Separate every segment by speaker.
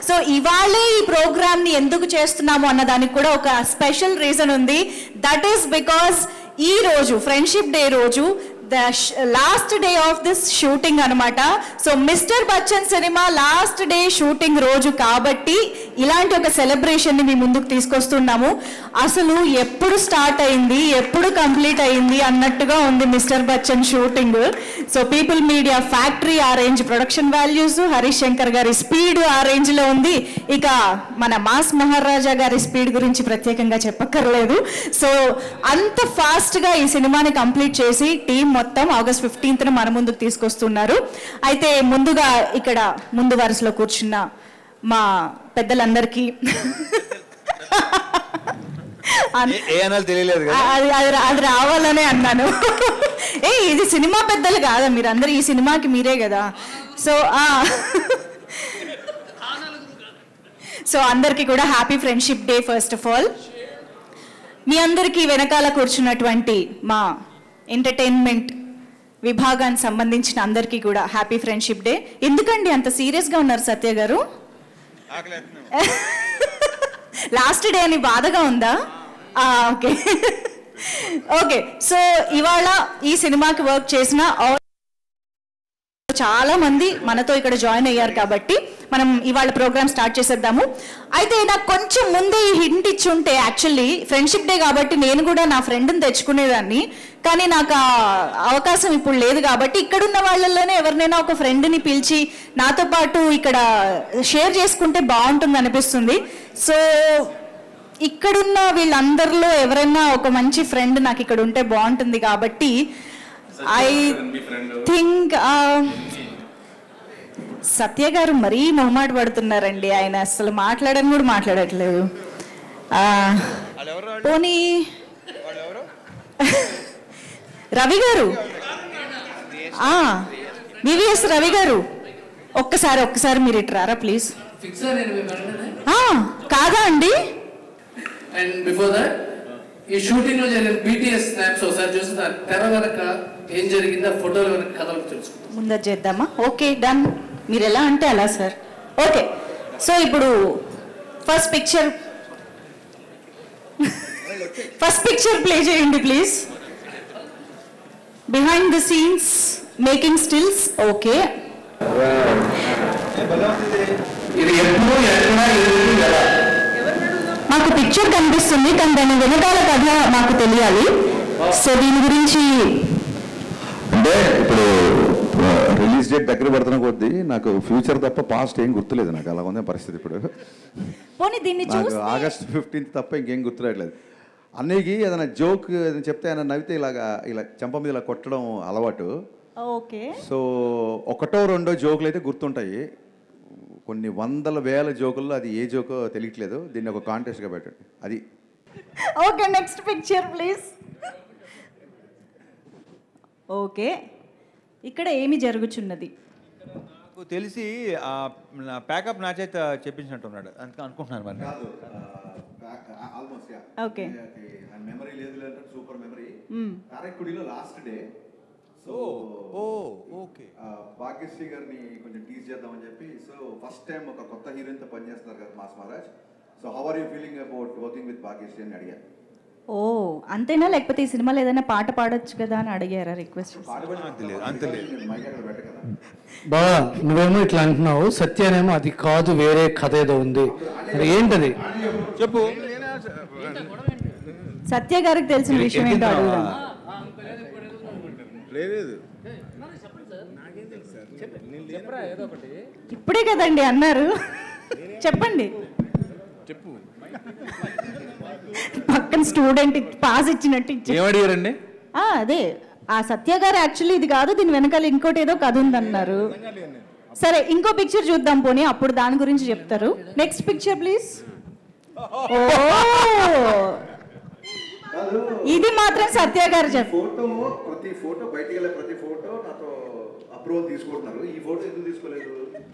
Speaker 1: So ఇవాళే ఈ programme ని ఎందుకు చేస్తున్నాము అన్న దానికి కూడా ఒక స్పెషల్ రీజన్ ఉంది దట్ ఈస్ బికాస్ ఈ రోజు ఫ్రెండ్షిప్ డే రోజు the last day of this shooting అనమాట సో Mr Bachchan cinema last day shooting రోజు కాబట్టి ఇలాంటి ఒక సెలబ్రేషన్ ని మీ ముందుకు తీసుకొస్తున్నాము అసలు ఎప్పుడు స్టార్ట్ అయింది ఎప్పుడు కంప్లీట్ అయింది అన్నట్టుగా ఉంది Mr Bachchan shooting so People Media Factory ఆ range production values Harish Shankar గారి స్పీడ్ ఆ రేంజ్ లో ఉంది ఇక మన మాస్ మహారాజా గారి స్పీడ్ గురించి ప్రత్యేకంగా చెప్పక్కర్లేదు సో అంత ఫాస్ట్ గా ఈ సినిమాని కంప్లీట్ చేసి టీం మొత్తం ఆగస్ట్ ఫిఫ్టీన్త్ మన ముందుకు తీసుకొస్తున్నారు అయితే ముందుగా ఇక్కడ ముందు వరుసలో కూర్చున్న మా పెద్దలందరికీ అన్-
Speaker 2: ఏ అనాలి తెలియలేదు కదా
Speaker 1: అది అది రా- అది రావాలనే అన్నాను ఏ ఇది సినిమా పెద్దలు కాదా మీరు అందరు ఈ సినిమాకి మీరే కదా సో ఆ సో అందరికీ కూడా happy friendship day first of all మీ అందరికీ వెనకాల కూర్చున్నటువంటి మా ఎంటర్టైన్మెంట్ విభాగానికి సంబంధించిన అందరికీ కూడా హ్యాపీ ఫ్రెండ్షిప్ డే ఎందుకండి అంత సీరియస్గా ఉన్నారు సత్య గారు లాస్ట్ డే అని బాధగా ఉందా ఆ, ఓకే ఓకే సో ఇవాళ ఈ సినిమాకి వర్క్ చేసిన all- చాలా మంది మనతో ఇక్కడ జాయిన్ అయ్యారు కాబట్టి మనం ఇవాళ ప్రోగ్రామ్ స్టార్ట్ చేసేద్దాము అయితే నాకు కొంచెం ముందే ఈ హింట్ ఇచ్చుంటే యాక్చువల్లీ ఫ్రెండ్షిప్ డే కాబట్టి నేను కూడా నా ఫ్రెండ్ని తెచ్చుకునేదాన్ని కానీ నాకు ఆ అవకాశం ఇప్పుడు లేదు కాబట్టి ఇక్కడున్న వాళ్ళల్లోనే ఎవరినైనా ఒక ఫ్రెండ్ని పిలిచి నాతో పాటు ఇక్కడ షేర్ చేసుకుంటే బాగుంటుంది అనిపిస్తుంది సో ఇక్కడున్న వీళ్ళందరిలో ఎవరైనా ఒక మంచి ఫ్రెండ్ నాకు ఇక్కడ ఉంటే బాగుంటుంది కాబట్టి ఐ థింక్ సత్య గారు మరీ మొహమాట పడుతున్నారండి ఆయన అసలు మాట్లాడని కూడా మాట్లాడట్లేదు ఆ, పోనీ రవి గారు వివిఎస్ రవి గారు ఒక్కసారి ఒక్కసారి మీరు ఇటు రారా ప్లీజ్
Speaker 3: ఫిక్సర్ నేను మీ వెంటనే
Speaker 1: కాదా అండి
Speaker 3: అండ్ బిఫోర్ దట్ ఈ షూటింగ్ లో జరిగిన బీటీఎస్ స్నాప్స్ ఒకసారి చూసి దాని తెర వెనక ఏం జరిగిందో ఫోటోల వెనక కథలు తెలుసుకుందాం
Speaker 1: ముందర చేద్దామా ఓకే డన్ మీరు ఎలా అంటే అలా సార్ ఓకే సో ఇప్పుడు first picture first picture play చేయండి please behind the scenes making stills okay
Speaker 3: ఇది ఎప్పుడు ఎక్కడ ఎదురు ఎలా
Speaker 1: మాకు పిక్చర్ కనిపిస్తుంది కానీ దాని వెనకాల కథ మాకు తెలియాలి సో దీని గురించి
Speaker 4: అంటే ఇప్పుడు రిలీజ్ డేట్ దగ్గర పడుతున్న కొద్దీ నాకు ఫ్యూచర్ తప్ప పాస్ట్ ఏం గుర్తులేదు నాకు అలా ఉంది పరిస్థితి ఇప్పుడు
Speaker 1: పోనీ దీన్ని
Speaker 4: నాకు
Speaker 1: చూసి
Speaker 4: ఆగస్ట్ ఫిఫ్టీన్త్ తప్ప ఇంకేం గుర్తురాట్లేదు అన్నయ్యకి ఏదైనా జోక్ ఏదైనా చెప్తే ఆయన నవ్వితే ఇలాగా ఇలా చెంప మీద ఇలా కొట్టడం అలవాటు
Speaker 1: ఓకే
Speaker 4: సో ఒకటో రెండో జోకులు అయితే గుర్తుంటాయి కొన్ని వందల వేల జోకుల్లో అది ఏ జోకో తెలియట్లేదు దీన్ని ఒక కాంటెస్ట్గా పెట్టండి అది
Speaker 1: okay next picture please okay ఇక్కడ ఏమి జరుగుచున్నది
Speaker 2: నాకు తెలిసి ఆ ప్యాకప్ నా చేత చెప్పించినట్టున్నాడు అందుకే అనుకుంటున్నాను మరి
Speaker 4: ఆల్మోస్ట్
Speaker 1: ఓకే
Speaker 4: మెమరీ లేదు అంటే సూపర్ మెమరీ
Speaker 1: మ్మ్.
Speaker 4: కారైక్కుడిలో last day so
Speaker 2: oh okay
Speaker 4: Bhagyashri గారిని కొంచెం టీజ్ చేద్దామని చెప్పి సో ఫస్ట్ టైం ఒక కొత్త హీరోయిన్తో పనిచేస్తున్నారు కదా mass Maharaj so how are you feeling about working with Bhagyashri అని అడిగాను
Speaker 1: ఓ అంతేనా లేకపోతే ఈ సినిమాలో ఏదైనా పాట పాడొచ్చు కదా అని అడిగారా రిక్వెస్ట్
Speaker 2: అంత లేదు అంత లేదు
Speaker 4: మైక్ అక్కడ పెట్ట కదా
Speaker 5: బావా నువ్వేమో ఇట్లా అంటున్నావు సత్యానేమో అది కాదు వేరే కథ ఏదో ఉంది మరి ఏంటది
Speaker 2: చెప్పు
Speaker 1: సత్య గారికి తెలిసిన విషయం ఏంటో అడుగుదాం
Speaker 2: లేదు
Speaker 1: ఇప్పుడే కదండి అన్నారు చెప్పండి
Speaker 2: చెప్పు
Speaker 1: పక్కన స్టూడెంట్ పాస్ ఇచ్చినట్టు ఇచ్చి
Speaker 2: ఏమడిగారండి
Speaker 1: ఆ, అదే ఆ సత్య గారు యాక్చువల్లీ ఇది కాదు దీని వెనకాల ఇంకోటి ఏదో కథ ఉందన్నారు సరే ఇంకో పిక్చర్ చూద్దాం పోనీ అప్పుడు దాని గురించి చెప్తారు నెక్స్ట్ పిక్చర్ ప్లీజ్ ఓ ఇది మాత్రం సత్య గారు చెప్పు
Speaker 4: ఫోటో ప్రతి ఫోటో బయటికి వెళ్ళే ప్రతి ఫోటో నాతో అప్రూవల్ తీసుకుంటున్నారు ఈ ఫోటో ఎందుకు తీసుకోలేదు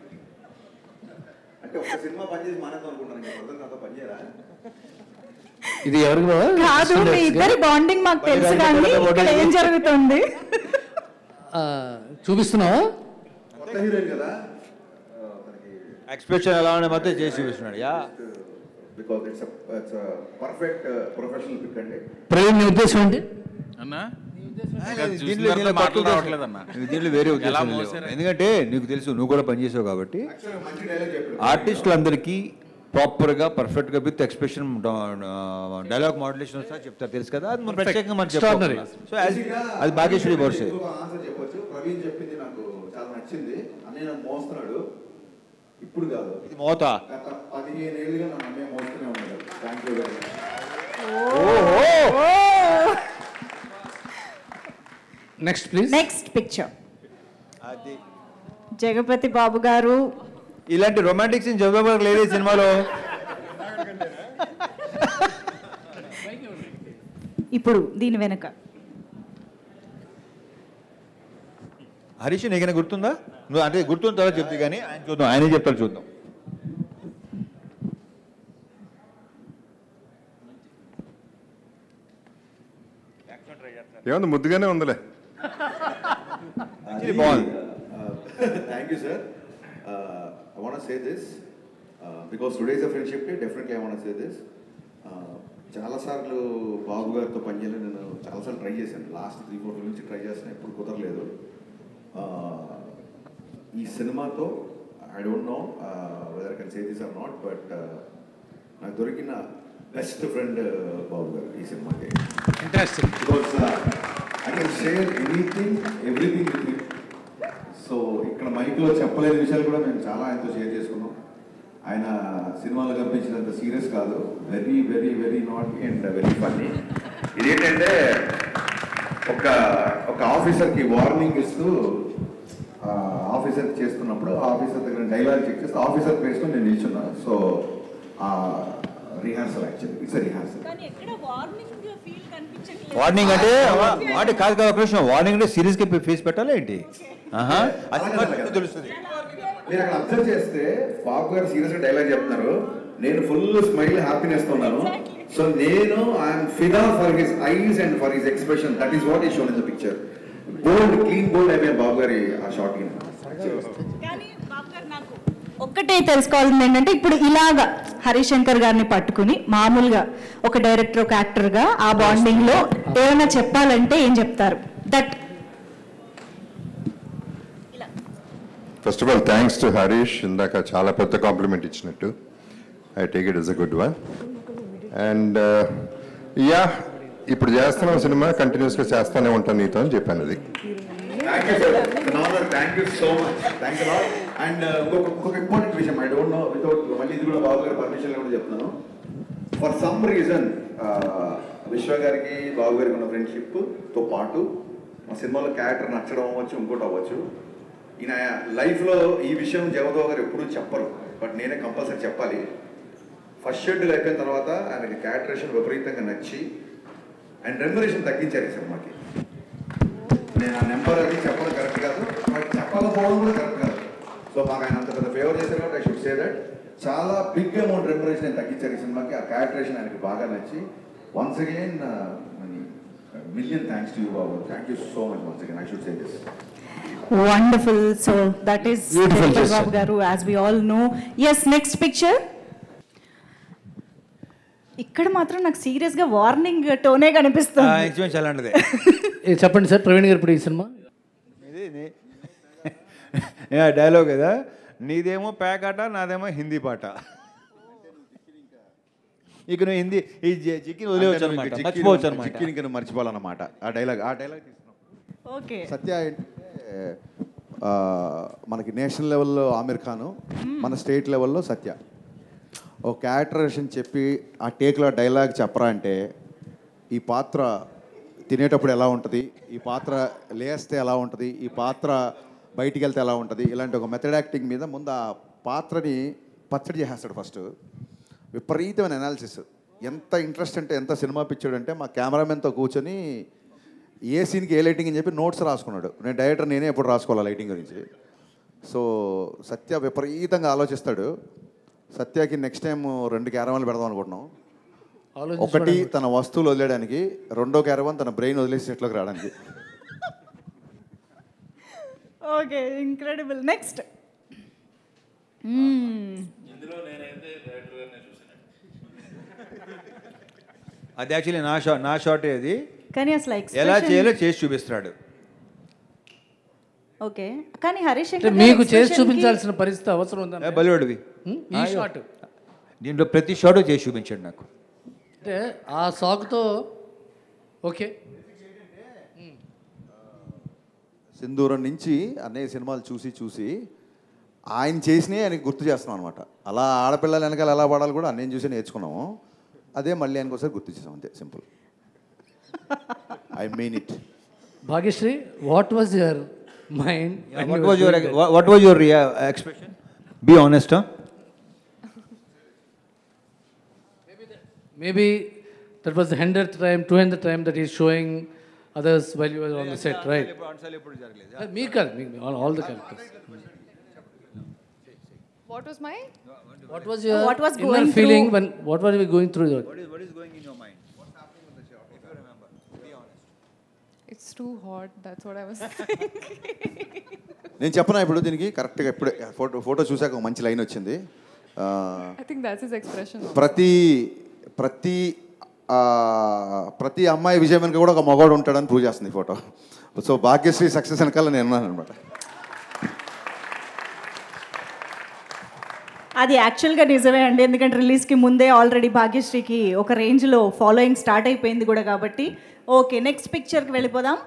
Speaker 4: అంటే ఒక సినిమా పనిచేసి మానేద్దాం అనుకుంటాను ఇంకా ప్రజలు నాతో పనిచేయరా
Speaker 5: ఇది ఎవరికి బావా
Speaker 1: కాదు మీ ఇద్దరి బాండింగ్ మాకు తెలుసు కానీ ఇక్కడ ఏం జరుగుతుంది
Speaker 5: ఆ, చూపిస్తున్నావా
Speaker 4: కొత్త హీరోయిన్ కదా ఆ, తనకి
Speaker 2: ఎక్స్ప్రెషన్ ఎలా ఉండే మొత్తం చేసి చూపిస్తున్నాడు yeah
Speaker 4: because it's it's perfect professional pic అండి
Speaker 5: ప్రవీణ్ నీ ఉద్దేశం ఏంటి
Speaker 6: అన్నా
Speaker 2: దీంట్లో
Speaker 6: చూసిన
Speaker 2: దీంట్లో
Speaker 6: మాటలు
Speaker 2: తక్కువ
Speaker 6: రావట్లేదన్నా.
Speaker 2: నీకు దీంట్లో వేరే
Speaker 6: ఎలా
Speaker 2: ఉద్దేశం లేవు.
Speaker 6: మోసారు?
Speaker 2: ఎందుకంటే నీకు తెలుసు నువ్వు కూడా పనిచేసావు కాబట్టి
Speaker 4: యాక్చువల్గా మంచి డైలాగ్ చెప్పాడు
Speaker 2: ఆర్టిస్టులందరికీ ప్రాపర్గా పర్ఫెక్ట్గా విత్ ఎక్స్ప్రెషన్ డైలాగ్ మాడ్యులేషన్ వస్తా చెప్తారు తెలుసు కదా అది మనం ప్రత్యేకంగా మనం
Speaker 5: Extraordinary.
Speaker 2: సో అది భాగ్యశ్రీ బోర్సే
Speaker 4: ఆన్సర్ చెప్పొచ్చు ప్రవీణ్ చెప్పింది నాకు చాలా నచ్చింది అన్నయ్య నన్ను మోస్తున్నాడు ఇప్పుడు కాదు
Speaker 2: ఇది మోత
Speaker 4: గత పదిహేను ఏళ్ళుగా నన్ను అన్నయ్య మోస్తూనే ఉన్నాడు thank you very much
Speaker 5: next please
Speaker 1: next picture
Speaker 2: అది
Speaker 1: జగపతి బాబు గారు
Speaker 2: ఇలాంటి రొమాంటిక్ సీన్ చదువుకోవడానికి లేదు ఈ సినిమాలో
Speaker 1: ఇప్పుడు దీని వెనక
Speaker 2: హరీష్ నీకైనా గుర్తుందా నువ్వు అంటే గుర్తున్న తర్వాత చెప్తే కానీ ఆయన చూద్దాం ఆయనే చెప్తారు చూద్దాం
Speaker 7: ఏముంది ముద్దుగానే ఉందిలే
Speaker 2: Actually బాగుంది.
Speaker 4: Thank you sir I want say this because today's a friendship day definitely I want say this చాలాసార్లు బాబు గారితో పనిచేయాలని నేను చాలాసార్లు ట్రై చేశాను లాస్ట్ త్రీ ఫోర్ నుంచి ట్రై చేస్తాను ఎప్పుడు కుదరలేదు Uh, ఈ సినిమాతో I don't know whether can say this or not but నాకు దొరికిన బెస్ట్ ఫ్రెండ్ బాబు గారు ఈ సినిమాకి
Speaker 5: interesting
Speaker 4: because uh, I can share anything, everything with him. So ఇక్కడ మైక్లో చెప్పలేని విషయాలు కూడా మేము చాలా ఆయనతో షేర్ చేసుకున్నాం ఆయన సినిమాలో కనిపించినంత సీరియస్ కాదు very very very not and very funny ఇదేంటంటే ఒక ఒక ఆఫీసర్కి వార్నింగ్ ఇస్తూ ఆఫీసర్ చేస్తున్నప్పుడు ఆఫీసర్ దగ్గర డైలాగ్ చెక్ చేస్తే ఆఫీసర్ ప్లేస్లో నేను నిల్చున్నా so rehearsal actually it's rehearsal
Speaker 2: warning అంటే వాటి కాదు కాదు ఒక నిమిషం వార్నింగ్ అంటే సీరియస్ గా ఫేస్ పెట్టాలా ఏంటి ఆహా అది
Speaker 4: అలాగే,
Speaker 2: మాత్రం
Speaker 4: అలాగే.
Speaker 2: తెలుస్తుంది
Speaker 4: మీరు అక్కడ అబ్జర్వ్ చేస్తే బాబు గారు సీరియస్ గా డైలాగ్ చెప్తున్నారు నేను ఫుల్ స్మైల్ హ్యాపీనెస్ తో ఉన్నాను సో నేను ఐఎమ్ ఫిదా for his eyes and for his expression that is what is shown in the picture bold clean bold అయిపోయింది బాబు గారి ఆ షార్ట్
Speaker 1: కానీ బాబు గారు నాకు ఒక్కటే తెలుసుకోవాల్సింది ఏంటంటే ఇప్పుడు ఇలాగా హరిశంకర్ గారిని పట్టుకుని మామూలుగా ఒక డైరెక్టర్ ఒక యాక్టర్ గా ఆ బాండింగ్ లో ఏమైనా చెప్పాలంటే ఏం చెప్తారు that
Speaker 7: first of all thanks to Harish ఇందాక చాలా పెద్ద కాంప్లిమెంట్ ఇచ్చినట్టు I take it is a good one and yeah ఇప్పుడు చేస్తున్న సినిమా కంటిన్యూస్గా చేస్తానే ఉంటాను నీతో అని చెప్పాను అది
Speaker 4: thank you sir thank you so much thank you lot and ఇంకొక ఇంకొక ఇంపార్టెంట్ విషయం ఐ డోంట్ నో వితౌట్ మళ్ళీ ఇది కూడా బాబు గారి పర్మిషన్ కూడా చెప్తున్నాను ఫర్ సమ్ రీజన్ విశ్వ గారికి బాబు గారికి ఉన్న ఫ్రెండ్షిప్ తో పాటు మా సినిమాలో క్యారెక్టర్ నచ్చడం అవ్వచ్చు ఇంకోటి అవ్వచ్చు ఈయన లైఫ్లో ఈ విషయం జగదో గారు ఎప్పుడూ చెప్పరు బట్ నేనే కంపల్సరీ చెప్పాలి ఫస్ట్ షెడ్యూల్ అయిపోయిన తర్వాత ఆయనకి క్యారెక్టరేషన్ విపరీతంగా నచ్చి అండ్ రెమ్యురేషన్ తగ్గించారు ఈ సినిమాకి నేను ఆ నెంబర్ అది చెప్పడం కరెక్ట్ కాదు బట్ చెప్పకపోవడం కూడా కరెక్ట్ కాదు సో మాకు ఆయన అంత పెద్ద ఫేవర్ చేశారు కాబట్టి ఐ షుడ్ సే దట్ చాలా బిగ్ అమౌంట్ రెమ్యురేషన్ ఆయన తగ్గించారు ఈ సినిమాకి ఆ క్యారెక్టరేషన్ ఆయనకి బాగా నచ్చి once again million thanks to you Babu thank you so much once again I should say this
Speaker 1: wonderful so that is
Speaker 5: Beautiful gesture.
Speaker 1: Babu గారు as we all know yes next picture ఇక్కడ మాత్రం నాకు సీరియస్ గా warning టోనే కనిపిస్తుంది
Speaker 2: experience అలాంటిదే
Speaker 5: ఏ, చెప్పండి sir Praveen గారు ఇప్పుడు ఈ సినిమా
Speaker 2: ఇది నీ- ఏ డైలాగ్ కదా నీదేమో ప్యాకాట నాదేమో హిందీ పాట ఇక నువ్వు హిందీ ఈ జి- చిక్కిని వదిలేవచ్చు అనమాట మర్చిపోవచ్చు అనమాట
Speaker 4: చిక్కిని ఇంకా మర్చిపోవాలన్నమాట ఆ డైలాగ్ ఆ డైలాగ్ తీసుకున్నాం
Speaker 1: ఓకే
Speaker 4: సత్య ఏంటంటే ఆ, మనకి నేషనల్ లెవెల్లో ఆమిర్ ఖాన్ మన స్టేట్ లెవెల్లో సత్య ఒక క్యారెక్టరేషన్ చెప్పి ఆ టేక్లో డైలాగ్ చెప్పరా అంటే ఈ పాత్ర తినేటప్పుడు ఎలా ఉంటుంది ఈ పాత్ర లేస్తే ఎలా ఉంటుంది ఈ పాత్ర బయటికి వెళ్తే ఎలా ఉంటుంది ఇలాంటి ఒక మెథడ్ యాక్టింగ్ మీద ముందు ఆ పాత్రని పచ్చడి చేసేస్తాడు ఫస్ట్ విపరీతమైన అనాలిసిస్ ఎంత ఇంట్రెస్ట్ అంటే ఎంత సినిమా పిచ్చాడు అంటే మా కెమెరామెన్తో కూర్చొని ఏ సీన్కి ఏ లైటింగ్ అని చెప్పి నోట్స్ రాసుకున్నాడు నేను డైరెక్టర్ నేనే ఎప్పుడు రాసుకోవాలి లైటింగ్ గురించి సో సత్య విపరీతంగా ఆలోచిస్తాడు సత్యకి నెక్స్ట్ టైం రెండు క్యారవాన్లు పెడదాం అనుకుంటున్నాం ఒకటి తన వస్తువులు వదిలేయడానికి రెండో క్యారవాన్ తన బ్రెయిన్ వదిలేసి సెట్లోకి రావడానికి
Speaker 1: ఓకే ఇంక్రెడిబుల్ నెక్స్ట్
Speaker 2: అది యాక్చువల్లీ నా షాట్ నా షాటే అది
Speaker 1: కానీ అసలు
Speaker 2: ఎలా
Speaker 1: expression-
Speaker 2: చేయాలో చేసి చూపిస్తున్నాడు
Speaker 1: ఓకే కానీ హరీష్
Speaker 5: అంటే
Speaker 1: శంకర్
Speaker 5: మీకు
Speaker 1: గారి
Speaker 5: చేసి
Speaker 1: expression కి-
Speaker 5: చూపించాల్సిన పరిస్థితి అవసరం ఉందా
Speaker 2: ఏ, బలివాడివి
Speaker 5: హ్మ్? ఈ షాట్
Speaker 2: దీంట్లో ప్రతి షాటు చేసి చూపించాడు నాకు
Speaker 5: అంటే ఆ సాకుతో ఓకే
Speaker 4: సింధూరం నుంచి అన్నయ్య సినిమాలు చూసి చూసి ఆయన చేసినవి ఆయనకి గుర్తు చేస్తున్నాం అనమాట అలా ఆడపిల్లల వెనకాల ఎలా పడాలి కూడా అన్నయ్య చూసి నేర్చుకున్నాము అదే మళ్ళీ ఆయనకు ఒకసారి గుర్తు చేసాం అంతే simple I mean it
Speaker 5: Bhagyashri what was your mind
Speaker 2: what was your what was your expression be honest
Speaker 5: maybe that was the hundred time two hundred time that is showing others well you on the set right మీకు కాదు మీకు all the characters
Speaker 6: What was my?
Speaker 5: What was your
Speaker 1: What was
Speaker 5: inner
Speaker 1: going
Speaker 5: feeling
Speaker 1: through-
Speaker 5: one what was we going through
Speaker 6: It's too hot. That's what I was.
Speaker 4: నేను చెప్పనా ఇప్పుడు దీనికి కరెక్ట్గా ఇప్పుడే photo photo చూసాక ఒక మంచి లైన్ వచ్చింది ఆ,
Speaker 6: I think that's his expression.
Speaker 4: ప్రతి ప్రతి ఆ, ప్రతి అమ్మాయి విజయం వెనుక కూడా ఒక మగవాడు ఉంటాడని ప్రూవ్ చేస్తుంది ఈ ఫోటో సో భాగ్యశ్రీ సక్సెస్ వెనకాల నేను ఉన్నాను అనమాట
Speaker 1: అది యాక్చువల్గా నిజమే అండి ఎందుకంటే రిలీజ్కి ముందే ఆల్రెడీ భాగ్యశ్రీకి ఒక రేంజ్లో ఫాలోయింగ్ స్టార్ట్ అయిపోయింది కూడా కాబట్టి ఓకే నెక్స్ట్ పిక్చర్కి వెళ్ళిపోదాం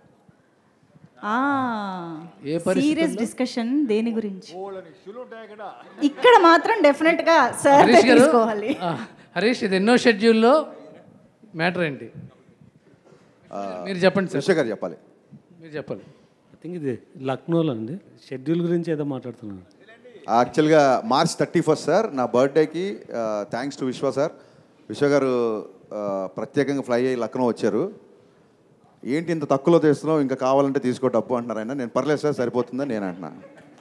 Speaker 5: ఏ పరిస్థితుల్లో?
Speaker 1: సీరియస్ డిస్కషన్ దేని గురించి ఇక్కడ మాత్రం డెఫినెట్గా సార్
Speaker 5: హరీష్ గారు
Speaker 1: తీసుకోవాలి
Speaker 5: ఆ, హరీష్ ఇది ఎన్నో షెడ్యూల్లో మ్యాటర్ ఏంటి మీరు చెప్పండి సార్
Speaker 4: విశ్వ గారు చెప్పాలి
Speaker 5: మీరు చెప్పాలి
Speaker 8: ఐ థింక్ ఇది లక్నోలో అండి షెడ్యూల్ గురించి ఏదో మాట్లాడుతున్నాను
Speaker 4: యాక్చువల్గా మార్చ్ థర్టీ ఫస్ట్ సార్ నా బర్త్డేకి థ్యాంక్స్ టు విశ్వ సార్ విశ్వ గారు ఆ, ప్రత్యేకంగా ఫ్లై అయ్యి లక్నో వచ్చారు ఏంటి ఇంత తక్కువలో తెస్తున్నావు ఇంకా కావాలంటే తీసుకో డబ్బు అంటున్నారు ఆయన నేను పర్లేదు సార్ సరిపోతుందని నేను అంటున్నా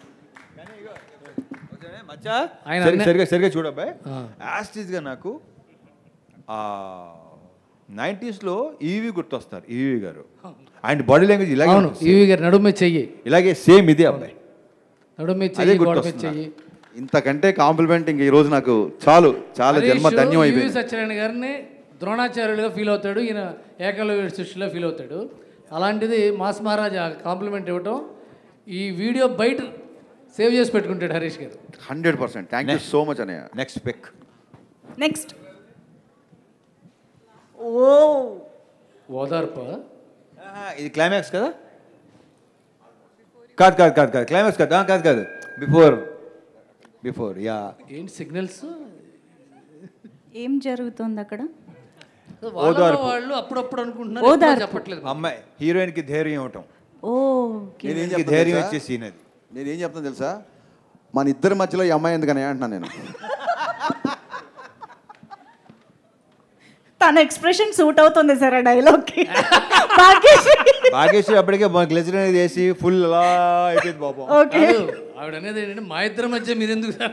Speaker 2: మచ్చా
Speaker 5: ఆయన
Speaker 2: సరి-
Speaker 5: అన్న-
Speaker 2: సరిగా సరిగా చూడబ్బాయి యాస్టీస్గా నాకు నైంటీస్లో ఈవి గుర్తొస్తారు ఈవి గారు ఆయన బాడీ లాంగ్వేజ్ ఇలాగే
Speaker 5: అవును
Speaker 2: ఉంటుంది.
Speaker 5: ఈవి గారు నడుము మీద చెయ్యి
Speaker 2: ఇలాగే సేమ్ ఇదే అబ్బాయి
Speaker 5: నడుము మీద
Speaker 4: అదే
Speaker 5: చెయ్యి గోడ మీద
Speaker 4: గుర్తొస్తుంది
Speaker 5: చెయ్యి
Speaker 4: ఇంతకంటే కాంప్లిమెంట్ ఇంక ఈ రోజు నాకు చాలు చాలా జన్మ
Speaker 5: హరీష్
Speaker 4: ధన్యం
Speaker 5: ఈవి
Speaker 4: అయిపోయింది
Speaker 5: సత్యనారాయణ గారిని ద్రోణాచార్యులుగా ఫీల్ అవుతాడు ఈయన ఏకలవ్య సృష్టిలో ఫీల్ అవుతాడు అలాంటిది మాస్ మహారాజ్ కాంప్లిమెంట్ ఇవ్వటం ఈ వీడియో బయట సేవ్ చేసి పెట్టుకుంటాడు హరీష్ గారు
Speaker 4: hundred percent thank you so much అన్నయ్య
Speaker 2: నెక్స్ట్ పిక్
Speaker 1: నెక్స్ట్ ఓ
Speaker 5: ఓదార్ప
Speaker 2: ఇది క్లైమాక్స్ కదా కాదు కాదు కాదు కాదు క్లైమాక్స్ కాదు ఆ, కాదు కాదు బిఫోర్ బిఫోర్ యా
Speaker 5: ఏంటి సిగ్నల్స్
Speaker 1: ఏం జరుగుతుంది అక్కడ
Speaker 5: వాళ్ళ
Speaker 2: ఓదార్పు.
Speaker 5: వాళ్ళు అప్పుడప్పుడు అనుకుంటున్నారు ఎప్పుడో
Speaker 1: ఓదార్పు.
Speaker 5: చెప్పట్లేదు
Speaker 2: అమ్మాయి హీరోయిన్కి ధైర్యం ఇవ్వటం
Speaker 1: ఓకే
Speaker 4: నేనేం
Speaker 2: హీరోయిన్కి
Speaker 4: చెప్తాను
Speaker 2: ధైర్యం
Speaker 4: తెలుసా?
Speaker 2: ఇచ్చే సీన్ అది
Speaker 4: నేనేం చెప్తాను తెలుసా మన ఇద్దరి మధ్యలో ఈ అమ్మాయి ఎందుకని అంటున్నాను నేను
Speaker 1: తన ఎక్స్ప్రెషన్ సూట్ అవుతుంది సార్ ఆ డైలాగ్కి భాగ్యశ్రీ
Speaker 2: భాగ్యశ్రీ అప్పటికే గ్లెజర్ అనేది వేసి ఫుల్ అలా అయిపోయింది పాపం
Speaker 1: ఓకే
Speaker 5: కాదు, ఆవిడ అనేది ఏంటంటే మా ఇద్దరి మధ్య మీరు ఎందుకు సార్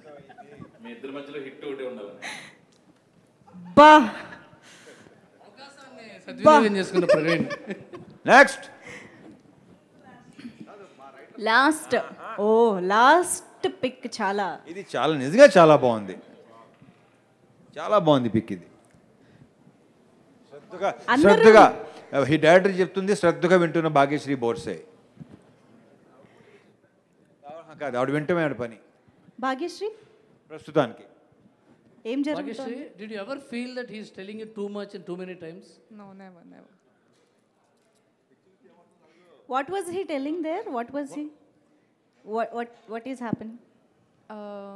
Speaker 1: బా
Speaker 5: సద్వినియోగం చేసుకున్న Praveen
Speaker 2: next
Speaker 1: last oh last pic చాలా
Speaker 2: ఇది చాలా నిజంగా చాలా బాగుంది చాలా బాగుంది పిక్ ఇది శ్రద్ధగా
Speaker 1: అందరూ-
Speaker 2: శ్రద్ధగా ఈ డైరెక్టర్ చెప్తుంది శ్రద్ధగా వింటున్న భాగ్యశ్రీ బోర్సే కాదు ఆవిడ వింటమే ఆవిడ పని
Speaker 1: భాగ్యశ్రీ
Speaker 2: ప్రస్తుతానికి
Speaker 1: ఏం జరుగుతుంది
Speaker 5: Bhagyashri did you ever feel that he's telling it too much and too many times
Speaker 6: No, never, never.
Speaker 1: What was he telling there what was he what what what is happening
Speaker 6: Uh,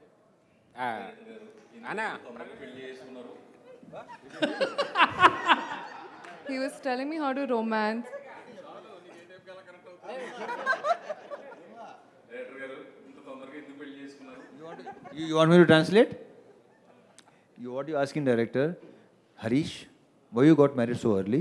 Speaker 6: he was telling me how to romance.
Speaker 2: You, you want me to translate? You what you asking director? Harish, why you got married so early?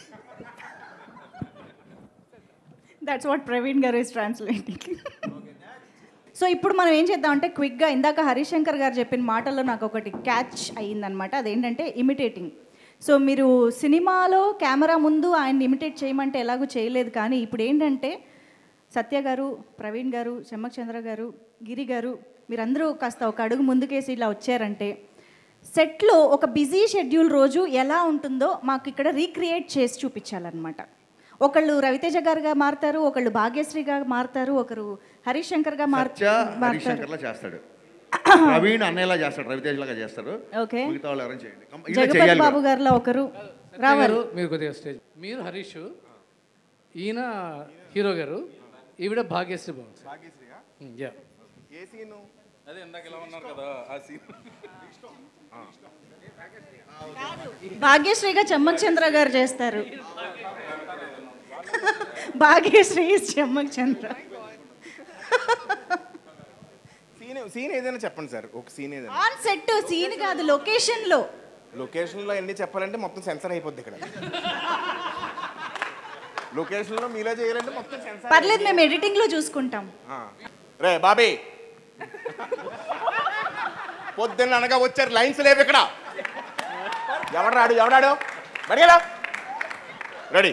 Speaker 1: That's what Praveen గారు is translating so ఇప్పుడు మనం ఏం చేద్దామంటే క్విక్గా ఇందాక హరిశంకర్ గారు చెప్పిన మాటల్లో నాకు ఒకటి క్యాచ్ అయ్యిందనమాట అదేంటంటే ఇమిటేటింగ్ సో మీరు సినిమాలో కెమెరా ముందు ఆయన్ని ఇమిటేట్ చేయమంటే ఎలాగో చేయలేదు కానీ ఇప్పుడు ఏంటంటే సత్య గారు ప్రవీణ్ గారు చెమ్మక్ చంద్ర గారు గిరి గారు మీరందరూ కాస్త ఒక అడుగు ముందుకేసి ఇలా వచ్చారంటే సెట్లో ఒక బిజీ షెడ్యూల్ రోజు ఎలా ఉంటుందో మాకు ఇక్కడ రీక్రియేట్ చేసి చూపించాలన్నమాట ఒకళ్ళు రవితేజ గారుగా మారుతారు ఒకళ్ళు భాగ్యశ్రీగా మారుతారు ఒకరు హరీష్ శంకర్గా మార్
Speaker 4: సత్య హరీష్
Speaker 1: మారుతారు
Speaker 4: శంకర్లా చేస్తాడు ప్రవీణ్ అన్నయ్యలా చేస్తాడు రవితేజ్ లాగా చేస్తారు
Speaker 1: ఓకే
Speaker 4: మిగతా వాళ్ళు ఎవరైనా చేయండి కం- ఇలా
Speaker 1: జగపతి
Speaker 4: చేయాలి
Speaker 1: బాబు
Speaker 4: కూడా.
Speaker 1: గారిలో ఒకరు
Speaker 5: సత్య
Speaker 1: రావాలి
Speaker 5: గారు, మీరు కొద్దిగా స్టేజ్ మీరు హరీష్ ఈయన హీరో గారు ఈవిడ భాగ్యశ్రీ బాబు యా
Speaker 9: అదే ఇందాక ఇలా ఉన్నారు కదా ఆ సీన్
Speaker 1: భాగ్యశ్రీగా చెమ్మక్ చంద్ర గారు చేస్తారు భాగ్యశ్రీ చెమ్మక్ చంద్ర
Speaker 10: సీన్ సీన్ ఏదైనా చెప్పండి సార్ ఒక సీన్ ఏదైనా
Speaker 1: ఆన్ సెట్ సీన్ కాదు లొకేషన్ లో
Speaker 10: లొకేషన్లో ఎన్ని చెప్పాలంటే మొత్తం సెన్సర్ అయిపోద్ది ఇక్కడ లొకేషన్లో మీలో చేయాలంటే మొత్తం సెన్సర్
Speaker 1: పర్లేదు మేము ఎడిటింగ్ లో చూసుకుంటాం
Speaker 10: రే బాబీ పొద్దున్న అనగా వచ్చారు లైన్స్ లేవు ఇక్కడ ఎవడాడు ఎవడాడు బడిగడా రెడీ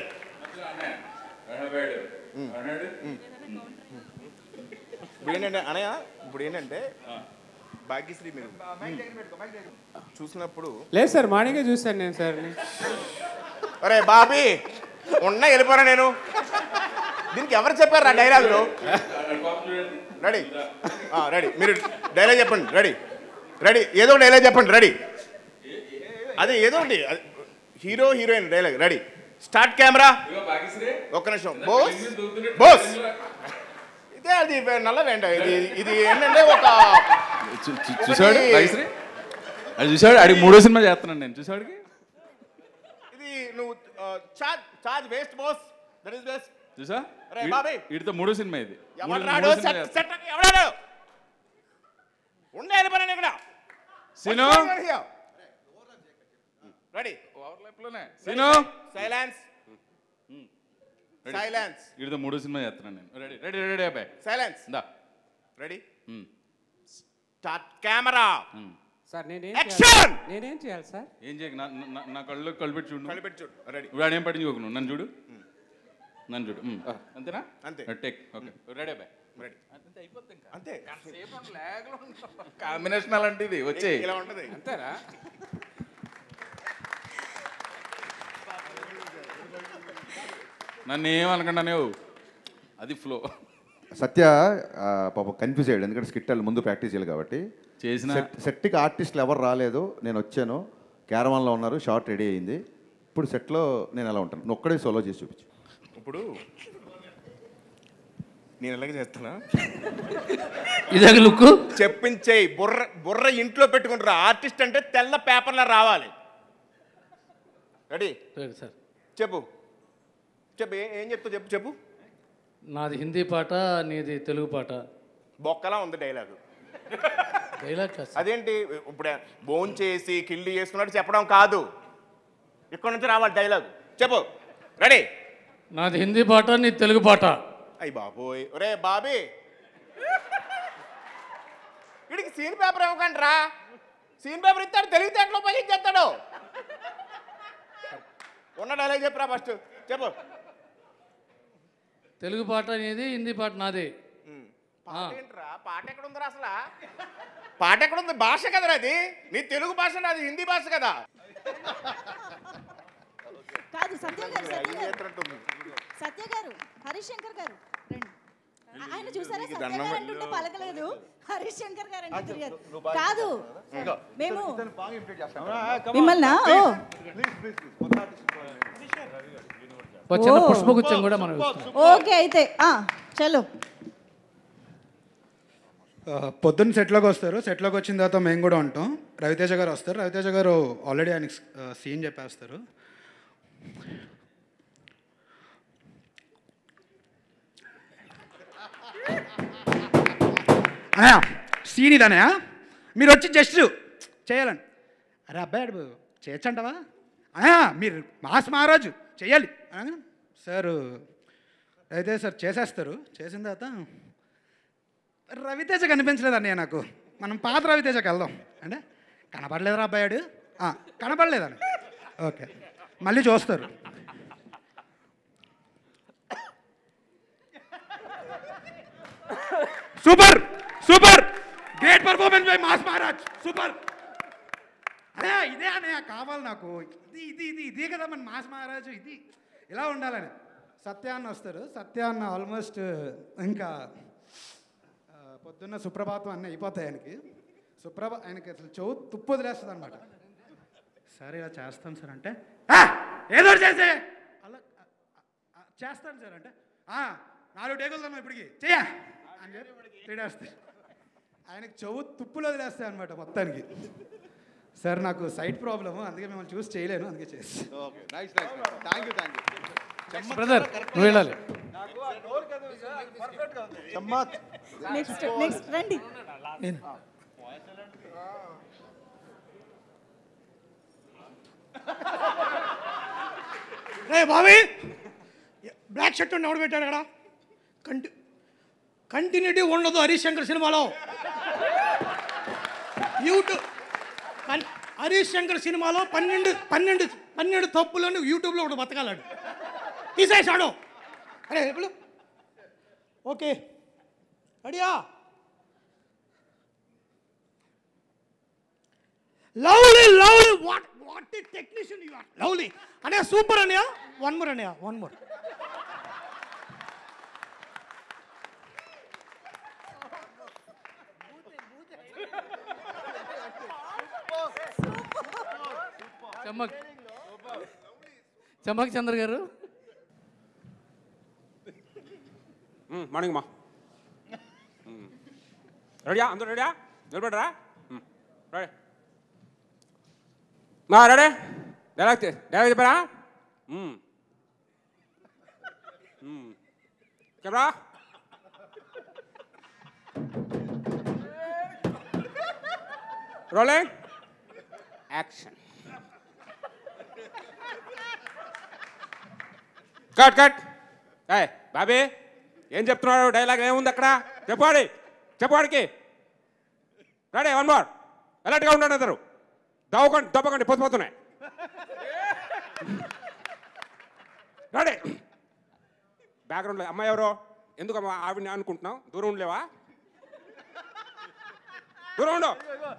Speaker 10: ఇప్పుడు ఏంటంటే అనయ్య ఇప్పుడు ఏంటంటే భాగ్యశ్రీ మీరు చూసినప్పుడు
Speaker 11: లేదు సార్ మార్నింగే చూశాను నేను సార్
Speaker 10: అరే బాబీ ఉన్నా వెళ్ళిపోరా నేను దీనికి ఎవరు చెప్పారు ఆ డైలాగులు రెడీ రెడీ మీరు డైలాగ్ చెప్పండి రెడీ రెడీ ఏదో డైలాగ్ చెప్పండి రెడీ అదే ఏదో ఒకటి hero heroine dialogue ready start camera ఒక్క నిమిషం బోస్ బోస్ ఇదే అది నల్ల వెంట ఇది ఇది ఏంటంటే ఒక
Speaker 9: చూసాడు
Speaker 10: ఒకటి-
Speaker 9: రాజశ్రీ అది చూసాడు అడిగి మూడో సినిమా చేస్తున్నాను నేను చూసాడుకి
Speaker 10: ఇది నువ్వు charge charge waste boss that is best
Speaker 9: చూసా
Speaker 10: అరే బాబీ.
Speaker 9: వీటితో మూడో సినిమా ఇది మూడో-
Speaker 10: ఎవడాడు
Speaker 9: మూడో సినిమా
Speaker 10: సెట్
Speaker 9: చేస్తా.
Speaker 10: సెట్ ఎవడాడు ఉండే వెళ్ళిపోయాను ఇక్కడ
Speaker 9: సీను
Speaker 10: రెడీ
Speaker 9: లోనే. Scene
Speaker 10: silence
Speaker 9: ready.
Speaker 10: సైలెన్స్
Speaker 9: వీటితో మూడో సినిమా చేస్తున్నాను నేను రెడీ రెడీ రెడీ అబ్బాయి
Speaker 10: సైలెన్స్
Speaker 9: దా
Speaker 10: ready
Speaker 9: um,
Speaker 10: start camera
Speaker 9: um.
Speaker 11: Sir నేనేం
Speaker 10: Action!
Speaker 11: చేయాలి నేనేం చేయాలి సార్
Speaker 9: ఏం చేయకు నా నా- నా కళ్ళు కళ్ళు పెట్టి చూడు
Speaker 10: కలిపెట్టి చూడు రెడీ
Speaker 9: ఇప్పుడు ఆడేం పట్టించుకోకు నువ్వు నన్ను చూడు నన్ను చూడు ఉమ్. అంతేనా
Speaker 10: అంతే.
Speaker 9: టేక్ ఓకే రెడీ అబ్బాయి
Speaker 10: రెడీ
Speaker 9: అంతే అయిపోద్ది ఇంకా
Speaker 10: అంతే
Speaker 9: కాంబినేషన్ అలాంటిది వచ్చే
Speaker 10: ఇలా ఉంటది
Speaker 11: అంతేనా
Speaker 9: నన్ను ఏమనకుండా అది ఫ్లో
Speaker 4: సత్య ఆ, పాపం కన్ఫ్యూజ్ అయ్యాడు ఎందుకంటే స్కిట్ వాళ్ళు ముందు ప్రాక్టీస్ చేయాలి కాబట్టి
Speaker 9: చేసిన
Speaker 4: సెట్ సెట్కి ఆర్టిస్టులు ఎవరు రాలేదు నేను వచ్చాను క్యారవాన్లో ఉన్నారు షార్ట్ రెడీ అయింది ఇప్పుడు సెట్లో నేను ఎలా ఉంటాను నువ్వు ఒక్కడే సోలో చేసి చూపించు
Speaker 10: ఇప్పుడు నేను ఎలాగ చేస్తానా
Speaker 5: ఇదే లుక్
Speaker 10: చెప్పించేయి బుర్ర బుర్ర ఇంట్లో పెట్టుకుంటారు ఆర్టిస్ట్ అంటే తెల్ల పేపర్లో రావాలి రెడీ
Speaker 5: సార్
Speaker 10: చెప్పు చెప్పు ఏ- ఏం చెప్తావు చెప్పు చెప్పు
Speaker 5: నాది హిందీ పాట నీది తెలుగు పాట
Speaker 10: బొక్కలా ఉంది డైలాగు
Speaker 5: డైలాగ్ కాదు సార్.
Speaker 10: అదేంటి ఇప్పుడు బోన్ చేసి కిల్లి చేసుకున్నట్టు చెప్పడం కాదు ఇక్కడ నుంచి రావాలి డైలాగ్ చెప్పు రెడీ
Speaker 5: నాది హిందీ పాట నీది తెలుగు పాట
Speaker 10: అయ్యి బాబోయ్ ఒరే బాబీ వీడికి సీన్ పేపర్ ఇవ్వకండి రా సీన్ పేపర్ ఇస్తాడు తెలివితేటలో ఉపయోగించేస్తాడు ఉన్న డైలాగ్ చెప్పురా ఫస్ట్ చెప్పు
Speaker 5: తెలుగు పాట నీది హిందీ పాట నాది
Speaker 10: పాట ఏంట్రా పాట ఎక్కడ ఉందిరా అసలు పాట ఎక్కడ ఉంది భాష కదరా అది నీ తెలుగు భాష నాది హిందీ భాష కదా
Speaker 1: కాదు సత్య గారు సత్య
Speaker 10: ఏం
Speaker 1: గారు
Speaker 10: చేస్తున్నట్టుంది?
Speaker 1: సత్య గారు హరీష్ శంకర్ గారు రండి ఆ- ఆయన చూసారా
Speaker 10: నీకు
Speaker 1: సత్య
Speaker 10: దండం
Speaker 1: గారు
Speaker 10: పెట్టు.
Speaker 1: అంటుంటే పలకలేదు హరీష్ శంకర్ గారు అంటే తిరిగారు కాదు మేము మిమ్మల్ని ఓ
Speaker 5: ఒక చిన్న
Speaker 1: ఓ.
Speaker 5: పుష్పగుచ్చం కూడా మనం ఇస్తున్నాం.
Speaker 1: ఓకే అయితే ఆ, చలో
Speaker 12: ఆ, పొద్దున్న సెట్లోకి వస్తారు సెట్లోకి వచ్చిన తర్వాత మేము కూడా ఉంటాం రవితేజ గారు వస్తారు రవితేజ గారు ఆల్రెడీ ఆయనకి సీన్ చెప్పేస్తారు అనయా సీన్ ఇదనయా మీరు వచ్చి జస్ట్ చేయాలని అరే అబ్బాయి అడు చేయొచ్చంటవా అనయా మీరు మాస్ మహారాజు చేయాలి అనగానే, సార్ అయితే సార్ చేసేస్తారు చేసిన తర్వాత రవితేజ కనిపించలేదు అన్నయ్య నాకు మనం పాత రవితేజకి వెళ్దాం అంటే కనపడలేదురా అబ్బాయాడు "ఆ, కనపడలేదని ఓకే మళ్ళీ చూస్తారు super super great performance by mass Maharaj super అదే ఇదే అనే కావాలి నాకు ఇది ఇది ఇది ఇదే కదా మన మాస్ మహారాజు ఇది ఇలా ఉండాలని సత్యాన్న వస్తారు సత్యాన్న ఆల్మోస్ట్ ఇంకా ఆ, పొద్దున్న సుప్రభాతం అన్నీ అయిపోతాయి ఆయనకి సుప్రభా ఆయనకి అసలు చెవు తుప్పు వదిలేస్తుంది అనమాట సరే ఇలా చేస్తాను సార్ అంటే "ఆ, ఏదో ఒకటి చేసే అలా ఆ, ఆ, చేస్తాను సార్ అంటే "ఆ, నాలుగు టేకులు తమ్మ ఇప్పటికి చెయ్య అని చెప్పి తిడేస్తాయి ఆయనకి చెవు తుప్పులు వదిలేస్తాయి అనమాట మొత్తానికి సార్ నాకు సైట్ ప్రాబ్లము అందుకే మిమ్మల్ని చూసి చేయలేను అందుకే చేసి
Speaker 4: okay nice nice thank you thank you
Speaker 5: brother నువ్వు వెళ్ళాలి
Speaker 1: నెక్స్ట్ నెక్స్ట్ రండి
Speaker 13: రే బాబీ బ్లాక్ షర్ట్ ఎవడు పెట్టాడు అక్కడ కంటి కంటిన్యూటీ ఉండదు హరీష్ శంకర్ సినిమాలో యూట్యూబ్ కన్- హరీష్ శంకర్ సినిమాలో పన్నెండు పన్నెండు పన్నెండు తప్పులను యూట్యూబ్లో ఒకటి బతకాలాడు తీసేసాడు అరే ఇప్పుడు ఓకే రెడీయా lovely lovely what what technician you are lovely అనే సూపర్ అన్నయ్య వన్ మోర్ అన్నయ్య one more
Speaker 5: Chammak Chammak Chandra garu
Speaker 11: morning మా రెడీయా అందరూ రెడీయా నిలబడరా రెడీ మా రెడీ డైలాగ్ డైలాగ్ చెప్పారా camera rolling action cut cut ఏయ్ బాబీ ఏం చెప్తున్నాడు డైలాగ్ ఏముంది అక్కడ చెప్పాడి చెప్పాడికి రెడీ వన్ మోర్ అలర్ట్గా ఉండండి అందరు దవ్వకండి దవ్వకండి పొద్దుపోతున్నాయి రెడీ బ్యాక్గ్రౌండ్లో అమ్మాయి ఎవరో ఎందుకు అమ్మా ఆవిడని అనుకుంటున్నావు దూరం ఉండలేవా దూరం ఉండు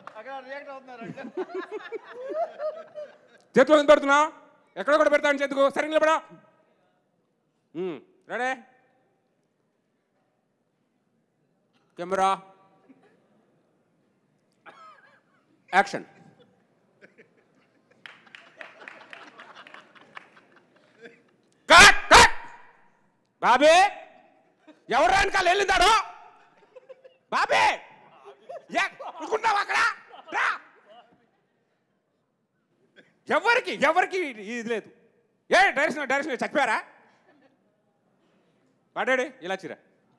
Speaker 11: చేతిలో ఎందుకు పెడుతున్నావు ఎక్కడ కూడా పెడతాను చేతుకు సరే నిలబడా ready camera action cut cut Bobby ఎవరు వెనకాల వెళ్ళిందాడు బాబీ అనుకుంటావు అక్కడ రా ఎవరికి ఎవరికి ఇది లేదు ఏ డైరెక్షన్ డైరెక్షన్ చచ్చిపోయారా పడాడు ఇలా చిరా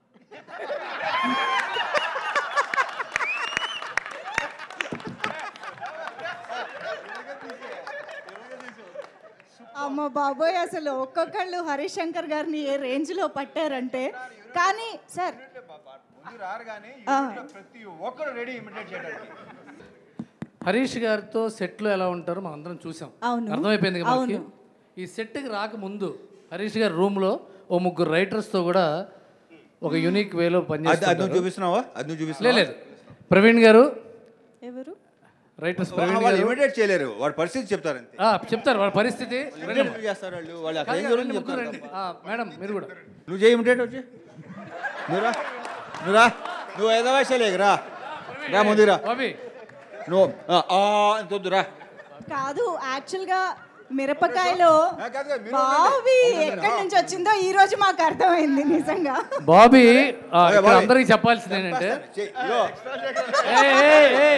Speaker 1: అమ్మ బాబోయ్ అసలు ఒక్కొక్కళ్ళు హరీష్ శంకర్ గారిని ఏ రేంజ్ లో పట్టారంటే కానీ సార్ ఆ.
Speaker 2: ప్రతి ఒక్కరు రెడీ ఇమిటేట్ చేయడానికి
Speaker 5: హరీష్ గారితో సెట్లో ఎలా ఉంటారో మనం అందరం చూసాం
Speaker 1: అవును.
Speaker 5: అర్థమైపోయింది కదా మనకి
Speaker 1: అవును.
Speaker 5: ఈ సెట్కి రాకముందు హరీష్ గారి రూమ్లో ఓ ముగ్గురు రైటర్స్తో కూడా ఒక యూనిక్ వేలో
Speaker 2: అది అది నువ్వు
Speaker 5: పనిచేస్తారు
Speaker 2: చూపిస్తున్నావా అది నువ్వు చూపిస్తున్నావా
Speaker 5: లేదు ప్రవీణ్ గారు
Speaker 1: ఎవరు
Speaker 5: రైటర్స్
Speaker 2: వా-
Speaker 5: ప్రవీణ్
Speaker 2: వాళ్ళు
Speaker 5: గారు
Speaker 2: ఇమిటేట్ చేయలేరు వాడి పరిస్థితి చెప్తారు అంతే
Speaker 5: ఆ, చెప్తారు వాళ్ళ పరిస్థితి రండి అమ్మా.
Speaker 2: Imitate చేస్తారు వాళ్ళు వాళ్ళు అక్కడ ఏం
Speaker 5: కాదు,
Speaker 2: జరుగుతుందో
Speaker 5: రండి, ముగ్గురు
Speaker 2: చెప్తారు
Speaker 5: రండి. ఆ, మేడం మీరు కూడా
Speaker 2: నువ్వు చేయి ఇమిటేట్ వచ్చి నువ్వురా నువ్వురా నువ్వు ఐదో వయసు రా రా ముందురా
Speaker 5: బాబీ
Speaker 2: నువ్వు ఆ, ఆ అని తొద్దురా
Speaker 1: కాదు యాక్చువల్ గా మిరపకాయలో
Speaker 2: కాదు, కాదు, మీరు
Speaker 1: బావి
Speaker 2: ఉండండి.
Speaker 1: ఎక్కడి నుంచి వచ్చిందో ఈ రోజు మాకు అర్థమైంది నిజంగా
Speaker 5: బాబీ ఆ,
Speaker 2: అదే,
Speaker 5: ఇక్కడ
Speaker 2: బాబీ.
Speaker 5: అందరికీ చెప్పాల్సింది ఏంటంటే
Speaker 2: చెయ్, ఇదిగో.
Speaker 5: ఏయ్, ఏయ్, ఏయ్.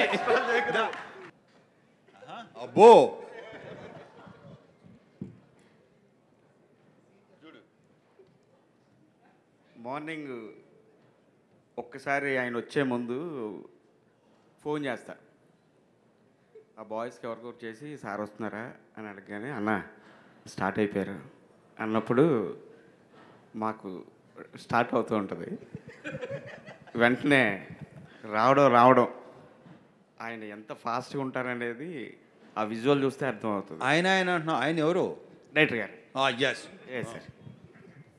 Speaker 2: అబ్బో
Speaker 14: మార్నింగ్ ఒక్కసారి ఆయన వచ్చే ముందు ఫోన్ చేస్తా ఆ బాయ్స్కి ఎవరికొకరు చేసి సార్ వస్తున్నారా అని అడగగానే అన్న స్టార్ట్ అయిపోయారు అన్నప్పుడు మాకు స్టార్ట్ అవుతూ ఉంటుంది వెంటనే రావడం రావడం ఆయన ఎంత ఫాస్ట్గా ఉంటారనేది ఆ విజువల్ చూస్తే అర్థమవుతుంది
Speaker 2: ఆయన ఆయన అంటున్నావు ఆయన ఎవరు
Speaker 14: డైరెక్టర్ గారు
Speaker 2: ఎస్
Speaker 14: ఏ సార్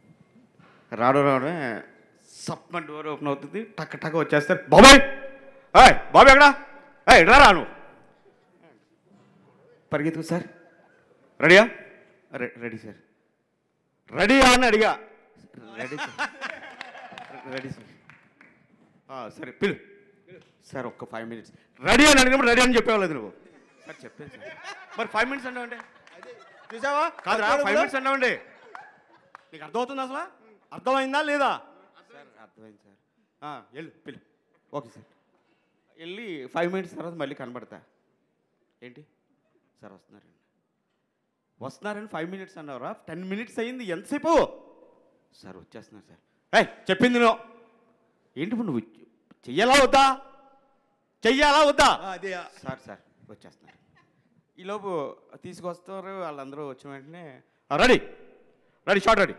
Speaker 14: రావడం రావడమే సప్మ డోర్ ఓపెన్ అవుతుంది టక్ టక్ వచ్చేస్తారు బాబాయ్ హాయ్ బాబు ఎక్కడా హాయ్ రా నువ్వు పరిగెత్తుకు సార్ రెడీయా రె- రెడీ సార్ రెడీయా అని అడిగా రెడీ సార్ రెడీ సార్ ఆ, సరే పిలు సార్ ఒక్క ఫైవ్ మినిట్స్ రెడీ అని అడిగినప్పుడు రెడీ అని చెప్పేవాళ్ళు నువ్వు సార్ చెప్పాను సార్ మరి ఫైవ్ మినిట్స్ అన్నావండి
Speaker 10: చూసావా
Speaker 14: కాదురా ఫైవ్ మినిట్స్ అన్నావండి నీకు అర్థమవుతుంది అసలు అర్థమైందా లేదా సార్ అర్థమైంది సార్ ఆ, వెళ్ళు పిలు ఓకే సార్ వెళ్ళి ఫైవ్ మినిట్స్ తర్వాత మళ్ళీ కనబడతా ఏంటి సార్ వస్తున్నారండి వస్తున్నారని ఫైవ్ మినిట్స్ అన్నారా టెన్ మినిట్స్ అయింది ఎంతసేపు సార్ వచ్చేస్తున్నారు సార్ ఏయ్ చెప్పింది నువ్వు ఏంటి ఇప్పుడు నువ్వు చెయ్యాలా వద్దా చెయ్యాలా వద్దా
Speaker 10: అదే
Speaker 14: సార్ సార్ వచ్చేస్తున్నారు ఈలోపు తీసుకొస్తారు వాళ్ళందరూ వచ్చిన వెంటనే ready ready short ready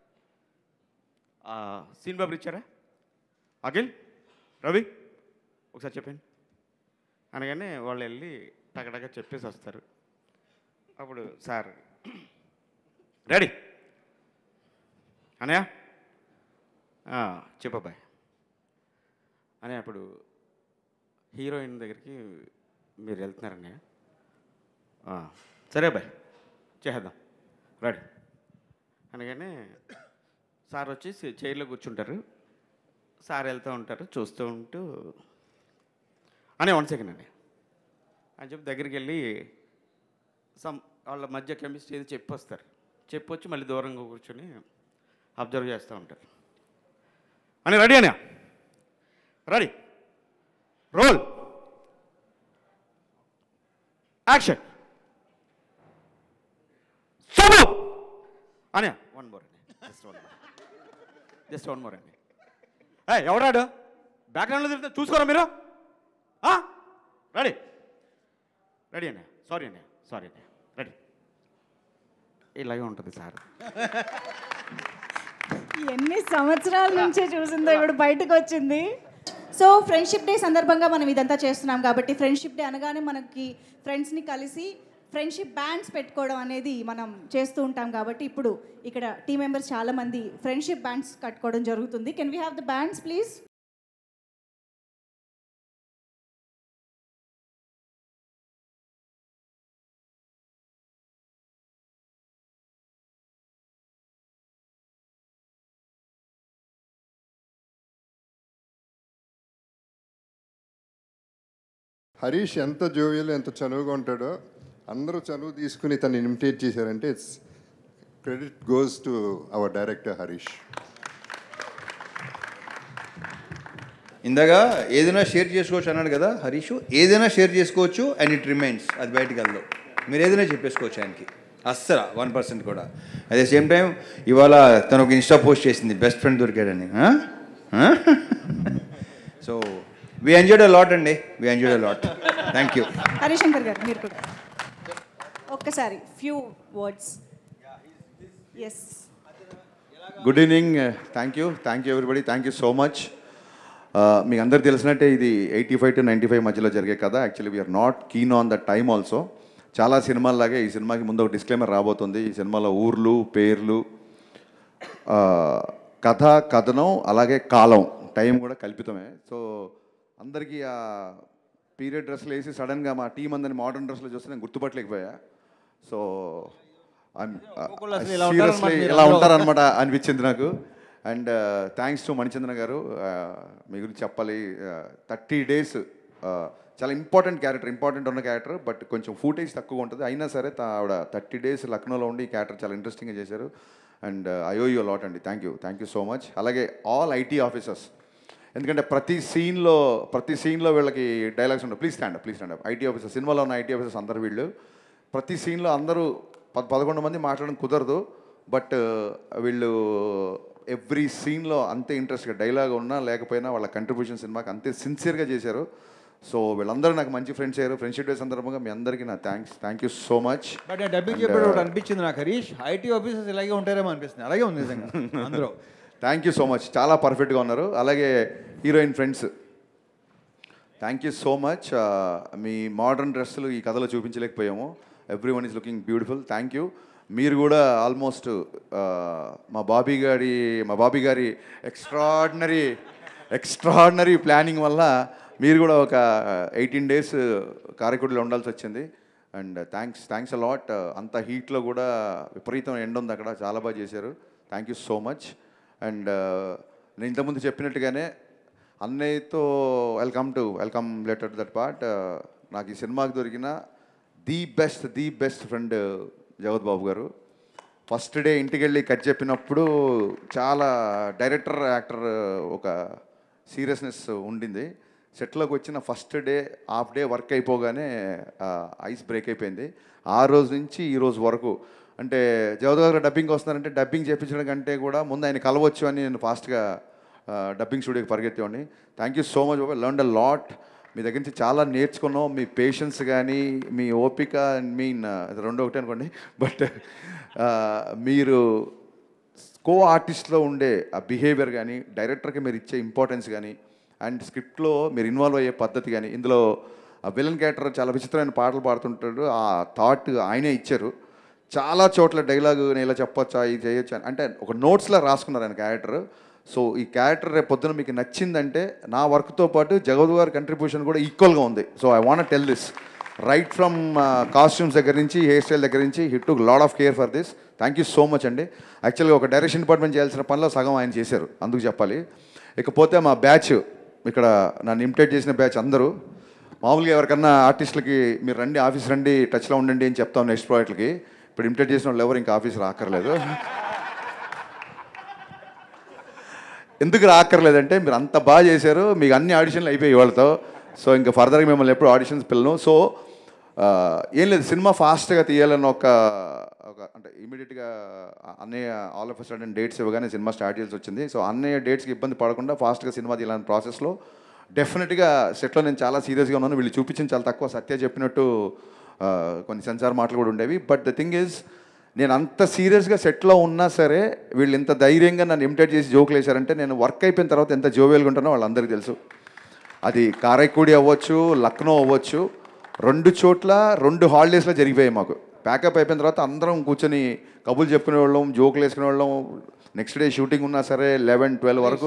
Speaker 14: scene బాబు ఇచ్చారా అఖిల్ రవి ఒకసారి చెప్పండి అనగానే వాళ్ళు వెళ్ళి టగటగా చెప్పేసి వస్తారు అప్పుడు సార్ రెడీ అనయా చెప్పబ్బాయ్ అని అప్పుడు హీరోయిన్ దగ్గరికి మీరు వెళ్తున్నారన్నయ్య ఆ, సరే అబ్బాయి చేద్దాం రెడీ అనగానే సార్ వచ్చి చైర్లో కూర్చుంటారు సార్ వెళ్తూ ఉంటారు చూస్తూ ఉంటూ అనే వన్ సెకండ్ అండి అని చెప్పి దగ్గరికి వెళ్ళి సమ్ వాళ్ళ మధ్య కెమిస్ట్రీ ఏది చెప్పొస్తారు చెప్పొచ్చి మళ్ళీ దూరంగా కూర్చొని అబ్జర్వ్ చేస్తూ ఉంటారు అని రెడీ అనే రెడీ రోల్ యాక్షన్ సోము అనే వన్ మోర్ అండి just one more just one more అండి ఏ ఎవడాడు బ్యాక్గ్రౌండ్లో తిరిగితే చూసుకోరా మీరు రెడీ రెడీ అన్నయ్య సారీ అన్నయ్య సారీ అన్నయ్య రెడీ ఇలాగే ఉంటుంది సార్
Speaker 1: ఎన్ని సంవత్సరాల నుంచే చూసిందో ఇప్పుడు బయటకు వచ్చింది సో ఫ్రెండ్షిప్ డే సందర్భంగా మనం ఇదంతా చేస్తున్నాం కాబట్టి ఫ్రెండ్షిప్ డే అనగానే మనకి ఫ్రెండ్స్ని కలిసి ఫ్రెండ్షిప్ బ్యాండ్స్ పెట్టుకోవడం అనేది మనం చేస్తూ ఉంటాం కాబట్టి ఇప్పుడు ఇక్కడ టీం మెంబర్స్ చాలా మంది ఫ్రెండ్షిప్ బ్యాండ్స్ కట్టుకోవడం జరుగుతుంది can we have the bands please
Speaker 7: Harish ఎంత జోవియల్ ఎంత చనువుగా ఉంటాడో అందరూ చనువు తీసుకుని తను ఇమిటేట్ చేశారంటే it's credit goes to our director Harish
Speaker 2: ఇందాక ఏదైనా షేర్ చేసుకోవచ్చు అన్నాడు కదా హరీష్ ఏదైనా షేర్ చేసుకోవచ్చు అండ్ ఇట్ రిమైన్స్ అది బయటికి వెళ్దాం మీరు ఏదైనా చెప్పేసుకోవచ్చు ఆయనకి అస్సలు వన్ పర్సెంట్ కూడా అట్ ద సేమ్ టైం ఇవాళ తను ఒక ఇన్స్టా పోస్ట్ చేసింది బెస్ట్ ఫ్రెండ్ దొరికాడని so we enjoyed a lot అండి we enjoyed a lot thank you
Speaker 1: Harishankar garu మీరు కూడా ఒక్కసారి few words yes
Speaker 4: good evening thank you thank you everybody thank you so much మీకు అందరికి తెలిసినట్టే ఇది eighty five to ninety five మధ్యలో జరిగే కదా actually we are not keen on the time also చాలా సినిమాల్లాగే ఈ సినిమాకి ముందు ఒక డిస్క్లైమర్ రాబోతుంది ఈ సినిమాలో ఊర్లు పేర్లు ఆ, కథ కథనం అలాగే కాలం టైం కూడా కల్పితమే సో అందరికీ ఆ పీరియడ్ డ్రెస్లు వేసి సడన్గా మా టీం అందరిని మోడర్న్ డ్రెస్లో చూస్తే నేను గుర్తుపట్టలేకపోయా సో
Speaker 2: ఒక్కొక్కళ్ళు అసలు ఇలా ఉంటారన్నమాట
Speaker 4: సీరియస్లీ
Speaker 2: మీరు
Speaker 4: ఇలా
Speaker 2: అందరూ.
Speaker 4: ఉంటారనమాట అనిపించింది నాకు అండ్ థ్యాంక్స్ టు మణిచంద్ర గారు uh, మీ గురించి చెప్పాలి థర్టీ డేస్ చాలా ఇంపార్టెంట్ క్యారెక్టర్ ఇంపార్టెంట్ ఉన్న క్యారెక్టర్ బట్ కొంచెం ఫూటేజ్ తక్కువ ఉంటుంది అయినా సరే తా- ఆవిడ థర్టీ డేస్ లక్నోలో ఉండి ఈ క్యారెక్టర్ చాలా ఇంట్రెస్టింగ్గా చేశారు అండ్ ఐఓ యూ లాట్ అండి thank you thank you so much అలాగే ఆల్ ఐటీ ఆఫీసర్స్ ఎందుకంటే ప్రతి సీన్లో ప్రతి సీన్లో వీళ్ళకి డైలాగ్స్ ఉండవు please stand please stand IT officer సినిమాలో ఉన్న ఐటీ ఆఫీసర్స్ అందరు వీళ్ళు ప్రతి సీన్లో అందరూ పద్ పదకొండు మంది మాట్లాడడం కుదరదు బట్ వీళ్ళు ఎవ్రీ సీన్లో అంతే ఇంట్రెస్ట్గా డైలాగ్ ఉన్నా లేకపోయినా వాళ్ళ కంట్రిబ్యూషన్ సినిమాకి అంతే సిన్సియర్గా చేశారు సో వీళ్ళందరూ నాకు మంచి ఫ్రెండ్స్ అయ్యారు ఫ్రెండ్షిప్ డే సందర్భంగా మీ అందరికీ నా thanks thank you so much
Speaker 2: but dubbing చెప్పాడు ఒకటి అనిపించింది నాకు హరీష్ ఐటీ ఆఫీసర్స్ ఇలాగే ఉంటారేమో అనిపిస్తుంది అలాగే ఉంది నిజంగా అందరూ
Speaker 4: థ్యాంక్ యూ సో మచ్ చాలా పర్ఫెక్ట్గా ఉన్నారు అలాగే heroine friends thank you so much మీ మోడర్న్ డ్రెస్సులు ఈ కథలో చూపించలేకపోయాము everyone is looking beautiful thank you మీరు కూడా ఆల్మోస్ట్ మా బాబీ గారి మా బాబీ గారి ఎక్స్ట్రాడినరీ ఎక్స్ట్రాడినరీ ప్లానింగ్ వల్ల
Speaker 2: మీరు కూడా ఒక ఎయిటీన్ డేస్ కారైకుడిలో ఉండాల్సి వచ్చింది and thanks thanks a lot అంత హీట్లో కూడా విపరీతం ఎండ ఉంది అక్కడ చాలా బాగా చేశారు thank you so much and నేను ఇంతకుముందు చెప్పినట్టుగానే అన్నయ్యతో welcome to welcome letter that part నాకు ఈ సినిమాకి దొరికిన the best the best friend Jagath Babu గారు ఫస్ట్ డే ఇంటికి వెళ్ళి కట్ చెప్పినప్పుడు చాలా డైరెక్టర్ యాక్టర్ ఒక సీరియస్నెస్ ఉండింది సెట్లోకి వచ్చిన first day half day work అయిపోగానే ఐస్ బ్రేక్ అయిపోయింది ఆ రోజు నుంచి ఈ రోజు వరకు అంటే జవద్ గారు డబ్బింగ్ వస్తున్నారంటే డబ్బింగ్ చేయించడం కంటే కూడా ముందు ఆయన కలవచ్చు అని నేను ఫాస్ట్గా డబ్బింగ్ స్టూడియోకి పరిగెత్తేవాడిని థ్యాంక్ యూ సో మచ్ బాబా లర్న్ అ లాట్ మీ దగ్గర నుంచి చాలా నేర్చుకున్నాం మీ పేషెన్స్ కానీ మీ ఓపిక మీన్ రెండు ఒకటే అనుకోండి బట్ మీరు కో ఆర్టిస్ట్లో ఉండే ఆ బిహేవియర్ కానీ డైరెక్టర్కి మీరు ఇచ్చే ఇంపార్టెన్స్ కానీ అండ్ స్క్రిప్ట్లో మీరు ఇన్వాల్వ్ అయ్యే పద్ధతి కానీ ఇందులో ఆ విలన్ క్యారెక్టర్ చాలా విచిత్రమైన పాటలు పాడుతుంటాడు ఆ థాట్ ఆయనే ఇచ్చారు చాలా చోట్ల డైలాగ్ నేను ఇలా చెప్పొచ్చా ఇది చేయొచ్చా అని. అంటే ఒక నోట్స్లో రాసుకున్నారు ఆయన క్యారెక్టర్ సో ఈ క్యారెక్టర్ రేపు పొద్దున మీకు నచ్చిందంటే నా వర్క్తో పాటు జగద్ గారి కంట్రిబ్యూషన్ కూడా ఈక్వల్గా ఉంది so I want tell this right from costumes దగ్గర నుంచి హెయిర్ స్టైల్ దగ్గర నుంచి hit to lot of care for this thank you so much అండి యాక్చువల్గా ఒక డైరెక్షన్ డిపార్ట్మెంట్ చేయాల్సిన పనిలో సగం ఆయన చేశారు అందుకు చెప్పాలి ఇకపోతే మా బ్యాచ్ ఇక్కడ నన్ను ఇమిటేట్ చేసిన బ్యాచ్ అందరూ మామూలుగా ఎవరికన్నా ఆర్టిస్టులకి మీరు రండి ఆఫీస్ రండి టచ్లో ఉండండి అని చెప్తాం నెక్స్ట్ ప్రాజెక్ట్కి ఇప్పుడు ఇమిటేట్ చేసిన వాళ్ళు ఎవరు ఇంకా ఆఫీస్ రాక్కర్లేదు ఎందుకు రాక్కర్లేదంటే మీరు అంత బాగా చేశారు మీకు అన్ని ఆడిషన్లు అయిపోయాయి వాళ్ళతో సో ఇంకా ఫర్దర్గా మిమ్మల్ని ఎప్పుడు ఆడిషన్స్ పిల్లను సో ఆ, ఏం లేదు సినిమా ఫాస్ట్గా తీయాలని ఒక ఒక అంటే ఇమీడియట్గా అన్నయ్య ఆల్ ఆఫ్ సడన్ డేట్స్ ఇవ్వగానే సినిమా స్టార్ట్ చేయాల్సి వచ్చింది సో అన్నయ్య డేట్స్కి ఇబ్బంది పడకుండా ఫాస్ట్గా సినిమా తీయాలని ప్రాసెస్లో డెఫినెట్గా సెట్లో నేను చాలా సీరియస్గా ఉన్నాను వీళ్ళు చూపించింది చాలా తక్కువ సత్య చెప్పినట్టు ఆ, కొన్ని సెన్సార్ మాటలు కూడా ఉండేవి బట్ ద థింగ్ ఈజ్ నేను అంత సీరియస్గా సెట్లో ఉన్నా సరే వీళ్ళు ఇంత ధైర్యంగా నన్ను ఇమిటేట్ చేసి జోకులు వేశారంటే నేను వర్క్ అయిపోయిన తర్వాత ఎంత జోవియల్గా ఉంటానో వాళ్ళందరికీ తెలుసు అది కారైక్కుడి అవ్వచ్చు లక్నో అవ్వచ్చు రెండు చోట్ల రెండు హాలిడేస్లో జరిగిపోయాయి మాకు ప్యాకప్ అయిపోయిన తర్వాత అందరం కూర్చొని కబుర్లు చెప్పుకునే వాళ్ళం జోకులు వేసుకునే వాళ్ళం నెక్స్ట్ డే షూటింగ్ ఉన్నా సరే లెవెన్ ట్వెల్వ్ వరకు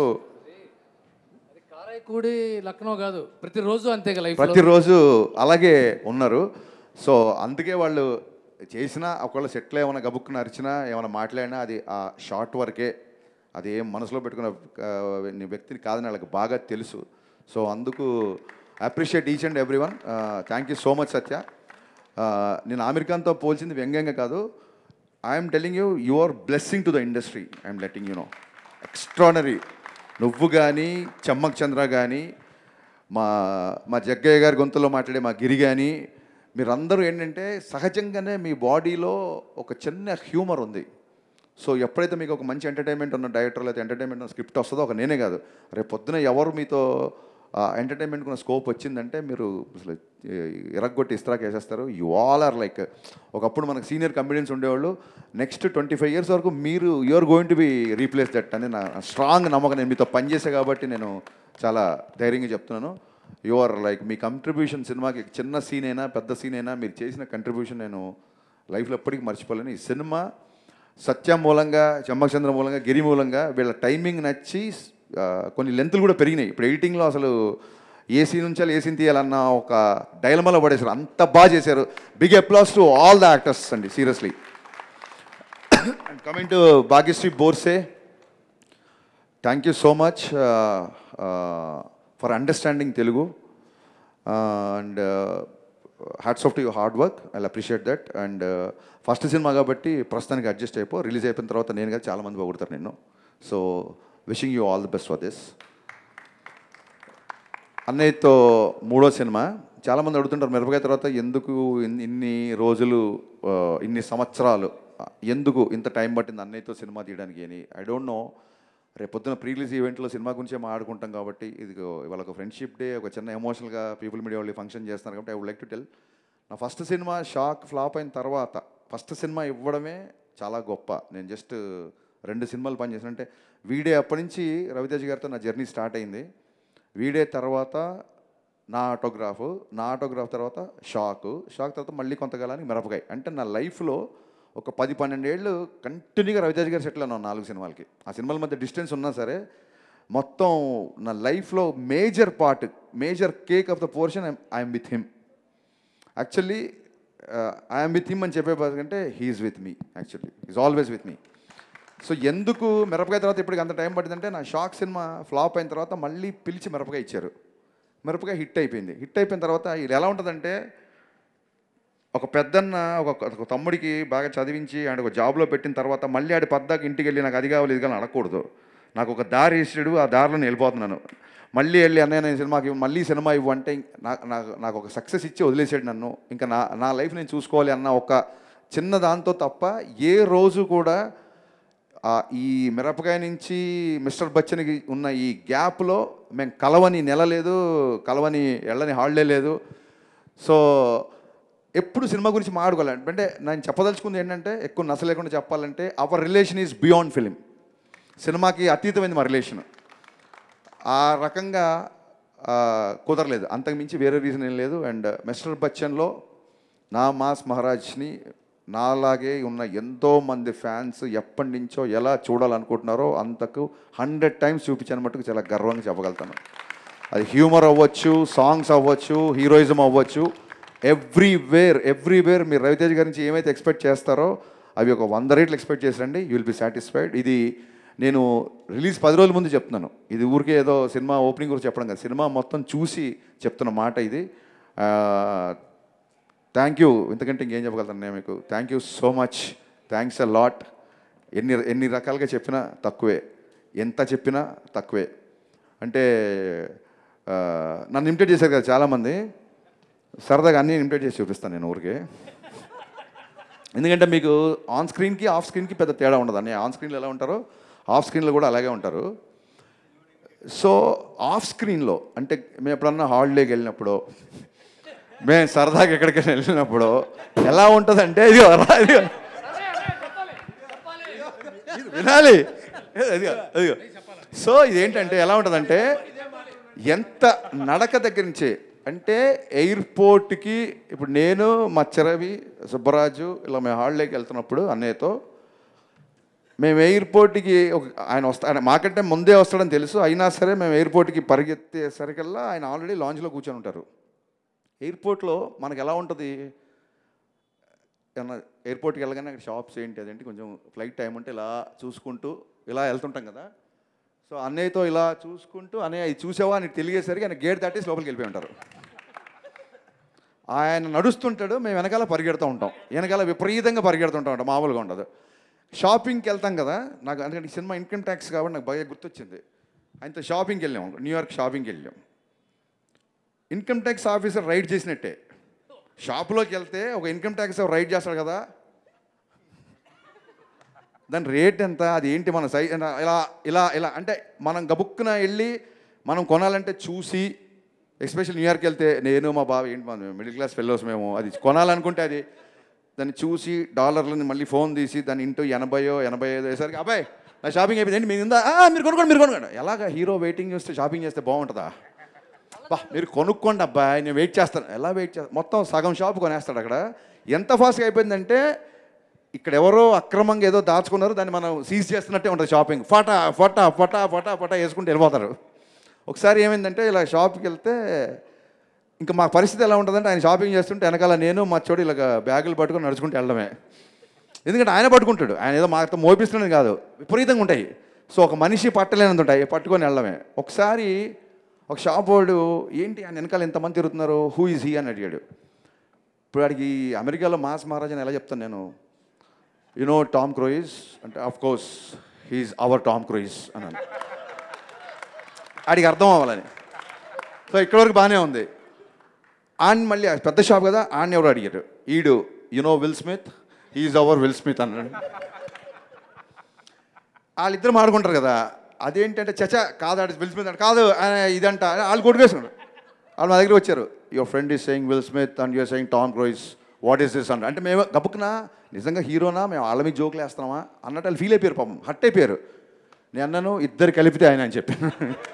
Speaker 5: కారైకూడి లక్నో కాదు ప్రతిరోజు అంతే లైఫ్
Speaker 2: ప్రతిరోజు అలాగే ఉన్నారు సో అందుకే వాళ్ళు చేసినా ఒకవేళ సెటిల్ ఏమైనా గబుక్కున అరిచినా ఏమైనా మాట్లాడినా అది ఆ షార్ట్ వరకే అది ఏం మనసులో పెట్టుకున్న ఆ, నీ వ్యక్తిని కాదని వాళ్ళకి బాగా తెలుసు సో అందుకు appreciate each and every one thank you so much Satya ఆ, నేను ఆమిర్ ఖాన్తో పోల్చింది వ్యంగ్యంగా కాదు I'm telling you you are blessing to the industry I'm letting you know extraordinary నువ్వు కానీ చెమ్మక్ చంద్ర కానీ మా మా జగ్గయ్య గారి గొంతులో మాట్లాడే మా గిరి కానీ మీరందరూ ఏంటంటే సహజంగానే మీ బాడీలో ఒక చిన్న హ్యూమర్ ఉంది సో ఎప్పుడైతే మీకు ఒక మంచి ఎంటర్టైన్మెంట్ ఉన్న డైరెక్టర్ లేదా ఎంటర్టైన్మెంట్ ఉన్న స్క్రిప్ట్ వస్తుందో ఒక నేనే కాదు రేపు పొద్దున ఎవరు మీతో ఎంటర్టైన్మెంట్ ఉన్న స్కోప్ వచ్చిందంటే మీరు అసలు ఎరగొట్టి ఇస్త్రాక్ వేసేస్తారు యు ఆల్ ఆర్ లైక్ ఒకప్పుడు మనకు సీనియర్ కమెడియన్స్ ఉండేవాళ్ళు నెక్స్ట్ ట్వంటీ ఫైవ్ ఇయర్స్ వరకు మీరు you are going to be replace that అని నా స్ట్రాంగ్ నమ్మకం నేను మీతో పనిచేసే కాబట్టి నేను చాలా ధైర్యంగా చెప్తున్నాను యు ఆర్ లైక్ మీ కంట్రిబ్యూషన్ సినిమాకి చిన్న సీన్ అయినా పెద్ద సీన్ అయినా మీరు చేసిన కంట్రిబ్యూషన్ నేను లైఫ్లో ఎప్పటికీ మర్చిపోలేను ఈ సినిమా సత్యం మూలంగా చెమ్మచంద్ర మూలంగా గిరి మూలంగా వీళ్ళ టైమింగ్ నచ్చి ఆ, కొన్ని లెంతులు కూడా పెరిగినాయి ఇప్పుడు ఎడిటింగ్లో అసలు ఏ సీన్ నుంచి ఏ సీన్ తీయాలన్న ఒక డైలమాలో పడేశారు అంత బాగా చేశారు big applause to all the actors అండి seriously and coming to Bhagyashri Borse thank you so much for understanding Telugu and hats off to your hard work I appreciate that and first cinema కాబట్టి ప్రస్తుతానికి అడ్జస్ట్ అయిపో రిలీజ్ అయిపోయిన తర్వాత నేను కదా చాలామంది పొగుడతారు నిన్ను so wishing you all the best for this అన్నయ్యతో మూడో సినిమా చాలామంది అడుగుతుంటారు మిరపకాయ తర్వాత ఎందుకు ఇన్ని- ఇన్ని రోజులు ఆ, ఇన్ని సంవత్సరాలు ఆ, ఎందుకు ఇంత టైం పట్టింది అన్నయ్యతో సినిమా తీయడానికి అని ఐ డోంట్ నో రేపు పొద్దున ప్రీ రిలీజ్ ఈవెంట్లో సినిమా గురించే మాట్లాడుకుంటాం కాబట్టి ఇది ఇవాళ ఒక ఫ్రెండ్షిప్ డే ఒక చిన్న ఎమోషనల్గా పీపుల్ మీడియా వాళ్ళు ఫంక్షన్ చేస్తున్నారు కాబట్టి I would like to tell నా ఫస్ట్ సినిమా షాక్ ఫ్లాప్ అయిన తర్వాత ఫస్ట్ సినిమా ఇవ్వడమే చాలా గొప్ప నేను జస్ట్ రెండు సినిమాలు పనిచేసిన అంటే వీడే అప్పటి నుంచి రవితేజ్ గారితో నా జర్నీ స్టార్ట్ అయింది వీడే తర్వాత నా ఆటోగ్రాఫ్ నా ఆటోగ్రాఫ్ తర్వాత షాక్ షాక్ తర్వాత మళ్ళీ కొంతకాలానికి మిరపకాయ అంటే నా లైఫ్లో ఒక పది పన్నెండు ఏళ్ళు కంటిన్యూగా రవితేజ్ గారు సెటిల్ ఉన్నాను నాలుగు సినిమాలకి ఆ సినిమాల మధ్య డిస్టెన్స్ ఉన్నా సరే
Speaker 15: మొత్తం నా లైఫ్లో major part major cake of the portion I'm with him actually I'm with him అని చెప్పే కంటే he's with me actually is always with me so ఎందుకు మిరపకాయ తర్వాత ఇప్పటికి అంత టైం పట్టిందంటే నా షాక్ సినిమా ఫ్లాప్ అయిన తర్వాత మళ్ళీ పిలిచి మిరపకాయ ఇచ్చారు మిరపకాయ హిట్ అయిపోయింది హిట్ అయిపోయిన తర్వాత ఇది ఎలా ఉంటుందంటే ఒక పెద్దన్న ఒక ఒక తమ్ముడికి బాగా చదివించి ఆడ ఒక జాబ్లో పెట్టిన తర్వాత మళ్ళీ ఆడి పద్దాకి ఇంటికి వెళ్ళి నాకు అది కావాలి ఇది కావాలి అడగకూడదు నాకు ఒక దారి ఇస్తాడు ఆ దారిలో నేను వెళ్ళిపోతున్నాను మళ్ళీ వెళ్ళి అన్నయ్య నేను సినిమాకి ఇవ్వు, మళ్ళీ సినిమా ఇవ్వు అంటే నాకు నాకు నాకు ఒక సక్సెస్ ఇచ్చి వదిలేసాడు నన్ను ఇంకా నా నా లైఫ్ నేను చూసుకోవాలి అన్న ఒక చిన్న దాంతో తప్ప ఏ రోజు కూడా ఆ ఈ మిరపకాయ నుంచి మిస్టర్ బచ్చన్కి ఉన్న ఈ గ్యాప్లో మేము కలవని నెల లేదు కలవని ఎళ్ళని హాలిడే లేదు సో ఎప్పుడు సినిమా గురించి మాట్లాడుకోవాలి అంటే నేను చెప్పదలుచుకుంది ఏంటంటే ఎక్కువ నస లేకుండా చెప్పాలంటే our relation is beyond film సినిమాకి అతీతమైంది మా రిలేషన్ ఆ రకంగా ఆ, కుదరలేదు అంతకు మించి వేరే రీజన్ ఏం లేదు అండ్ మిస్టర్ బచ్చన్లో నా మాస్ మహారాజ్ని నాలాగే ఉన్న ఎంతో మంది ఫ్యాన్స్ ఎప్పటి నుంచో ఎలా చూడాలనుకుంటున్నారో అంతకు హండ్రెడ్ టైమ్స్ చూపించాను మటుకు చాలా గర్వంగా చెప్పగలుగుతాను అది హ్యూమర్ అవ్వచ్చు సాంగ్స్ అవ్వచ్చు హీరోయిజం అవ్వచ్చు ఎవ్రీవేర్ ఎవ్రీవేర్ మీరు రవితేజ్ గారి నుంచి ఏమైతే ఎక్స్పెక్ట్ చేస్తారో అవి ఒక వంద రేట్లు ఎక్స్పెక్ట్ చేసండి యూ విల్ బి సాటిస్ఫైడ్ ఇది నేను రిలీజ్ పది రోజుల ముందు చెప్తున్నాను ఇది ఊరికే ఏదో సినిమా ఓపెనింగ్ గురించి చెప్పడం కాదు సినిమా మొత్తం చూసి చెప్తున్న మాట ఇది థ్యాంక్ యూ ఇంతకంటే ఇంకేం చెప్పగలుగుతాను నేను మీకు thank you so much thanks a lot ఎన్ని ఎన్ని రకాలుగా చెప్పినా తక్కువే ఎంత చెప్పినా తక్కువే అంటే ఆ, నన్ను ఇమిటేట్ చేశారు కదా చాలామంది సరదాగా అన్నీ ఇమిటేట్ చేసి చూపిస్తాను నేను ఊరికే ఎందుకంటే మీకు ఆన్ స్క్రీన్కి ఆఫ్ స్క్రీన్కి పెద్ద తేడా ఉండదు అన్నీ ఆన్ స్క్రీన్లో ఎలా ఉంటారో ఆఫ్ స్క్రీన్లో కూడా అలాగే ఉంటారు సో ఆఫ్ స్క్రీన్లో అంటే మేము ఎప్పుడన్నా హాలిడేకి వెళ్ళినప్పుడు మేము సరదాగా ఎక్కడికైనా వెళ్ళినప్పుడు ఎలా ఉంటుందంటే ఇది ఇది వినాలి అదిగో అదిగో సో ఇదేంటంటే ఎలా ఉంటుందంటే ఎంత నడక దగ్గర నుంచే అంటే ఎయిర్పోర్ట్కి ఇప్పుడు నేను మా చెరవి సుబ్బరాజు ఇలా మేము హాలిడేకి వెళ్తున్నప్పుడు అన్నయ్యతో మేము ఎయిర్పోర్ట్కి ఒక ఆయన వస్తా ఆయన మాకంటే ముందే వస్తాడని తెలుసు అయినా సరే మేము ఎయిర్పోర్ట్కి పరిగెత్తేసరికల్లా ఆయన ఆల్రెడీ లాంచ్లో కూర్చొని ఉంటారు ఎయిర్పోర్ట్లో మనకు ఎలా ఉంటుంది ఏమన్నా ఎయిర్పోర్ట్కి వెళ్ళగానే అక్కడ షాప్స్ ఏంటి అదేంటి కొంచెం ఫ్లైట్ టైం ఉంటే ఇలా చూసుకుంటూ ఇలా వెళ్తుంటాం కదా సో అన్నయ్యతో ఇలా చూసుకుంటూ అన్నయ్య ఇది చూసావా అని తెలియసరికి ఆయన గేట్ దాటేసి లోపలికి వెళ్ళిపోయి ఉంటారు ఆయన నడుస్తుంటాడు మేము వెనకాల పరిగెడుతూ ఉంటాం వెనకాల విపరీతంగా పరిగెడుతుంటా ఉంటాం మామూలుగా ఉండదు షాపింగ్కి వెళ్తాం కదా నాకు అందుకంటే ఈ సినిమా ఇన్కమ్ ట్యాక్స్ కాబట్టి నాకు బాగా గుర్తొచ్చింది ఆయనతో షాపింగ్కి వెళ్ళాం న్యూయార్క్ షాపింగ్కి వెళ్ళాం ఇన్కమ్ ట్యాక్స్ ఆఫీసర్ రైడ్ చేసినట్టే షాప్లోకి వెళ్తే ఒక ఇన్కమ్ ట్యాక్స్ రైడ్ చేస్తాడు కదా దాని రేట్ ఎంత అది ఏంటి మన సై ఇలా ఇలా ఇలా అంటే మనం గబుక్కున వెళ్ళి మనం కొనాలంటే చూసి ఎస్పెషల్ న్యూయార్క్ వెళ్తే నేను మా బావ ఏంటి మన మిడిల్ క్లాస్ ఫెలోస్ మేము అది కొనాలనుకుంటే అది దాన్ని చూసి డాలర్లని మళ్ళీ ఫోన్ తీసి దాన్ని ఇంటూ ఎనభయో ఎనభై ఐదు అయ్యేసరికి అబ్బాయి నా షాపింగ్ అయిపోయింది ఏంటి మీరు ఉందా "ఆ, మీరు కొనుక్కోండి మీరు కొనుక్కోండి ఎలాగ హీరో వెయిటింగ్ చేస్తే షాపింగ్ చేస్తే బాగుంటుందా బా మీరు కొనుక్కోండి అబ్బాయి నేను వెయిట్ చేస్తాను ఎలా వెయిట్ చేస్తాను మొత్తం సగం షాప్ కొనేస్తాడు అక్కడ ఎంత ఫాస్ట్గా అయిపోయిందంటే ఇక్కడ ఎవరో అక్రమంగా ఏదో దాచుకున్నారు దాన్ని మనం సీజ్ చేస్తున్నట్టే ఉంటుంది షాపింగ్ ఫటా ఫటా ఫటా ఫటా ఫటా వేసుకుంటూ వెళ్ళిపోతారు ఒకసారి ఏమైందంటే ఇలా షాప్కి వెళ్తే ఇంకా మా పరిస్థితి ఎలా ఉంటుందంటే ఆయన షాపింగ్ చేస్తుంటే వెనకాల నేను మా చోటు ఇలాగ బ్యాగులు పట్టుకొని నడుచుకుంటూ వెళ్ళడమే ఎందుకంటే ఆయన పట్టుకుంటాడు ఆయన ఏదో మాతో మోపిస్తున్నది కాదు విపరీతంగా ఉంటాయి సో ఒక మనిషి పట్టలేనంత ఉంటాయి పట్టుకొని వెళ్ళడమే ఒకసారి ఒక షాప్ వాడు ఏంటి ఆయన వెనకాల ఎంతమంది తిరుగుతున్నారు హూ ఈజ్ హీ అని అడిగాడు ఇప్పుడు వాడికి అమెరికాలో మాస్ మహారాజ్ అని ఎలా చెప్తాను నేను యు నో టామ్ క్రూయిజ్ అంటే of course he's our Tom Cruise అన్నాను ఆడికి అర్థం అవ్వాలని సో ఇక్కడ వరకు బాగానే ఉంది ఆన్ మళ్ళీ ఆ పెద్ద షాప్ కదా ఆన్ ఎవరు అడిగారు ఈడు you know Will Smith is our Will Smith అన్నాడు వాళ్ళిద్దరు మాడుకుంటారు కదా అదేంటంటే చచ కాదు ఆడి విల్ స్మిత్ అంటే కాదు ఆయన ఇదంట అని వాళ్ళు కొట్టుకేసుకున్నారు వాళ్ళు మా దగ్గర వచ్చారు your friend is saying Will Smith and you're saying Tom Cruise what is this అంటే అంటే మేము గబుక్కునా నిజంగా హీరోనా మేము వాళ్ళ మీద జోకులు వేస్తున్నామా అన్నట్టు వాళ్ళు ఫీల్ అయిపోయారు పాపం హట్ అయిపోయారు నేను అన్నాను ఇద్దరు కలిపితే ఆయన అని చెప్పాను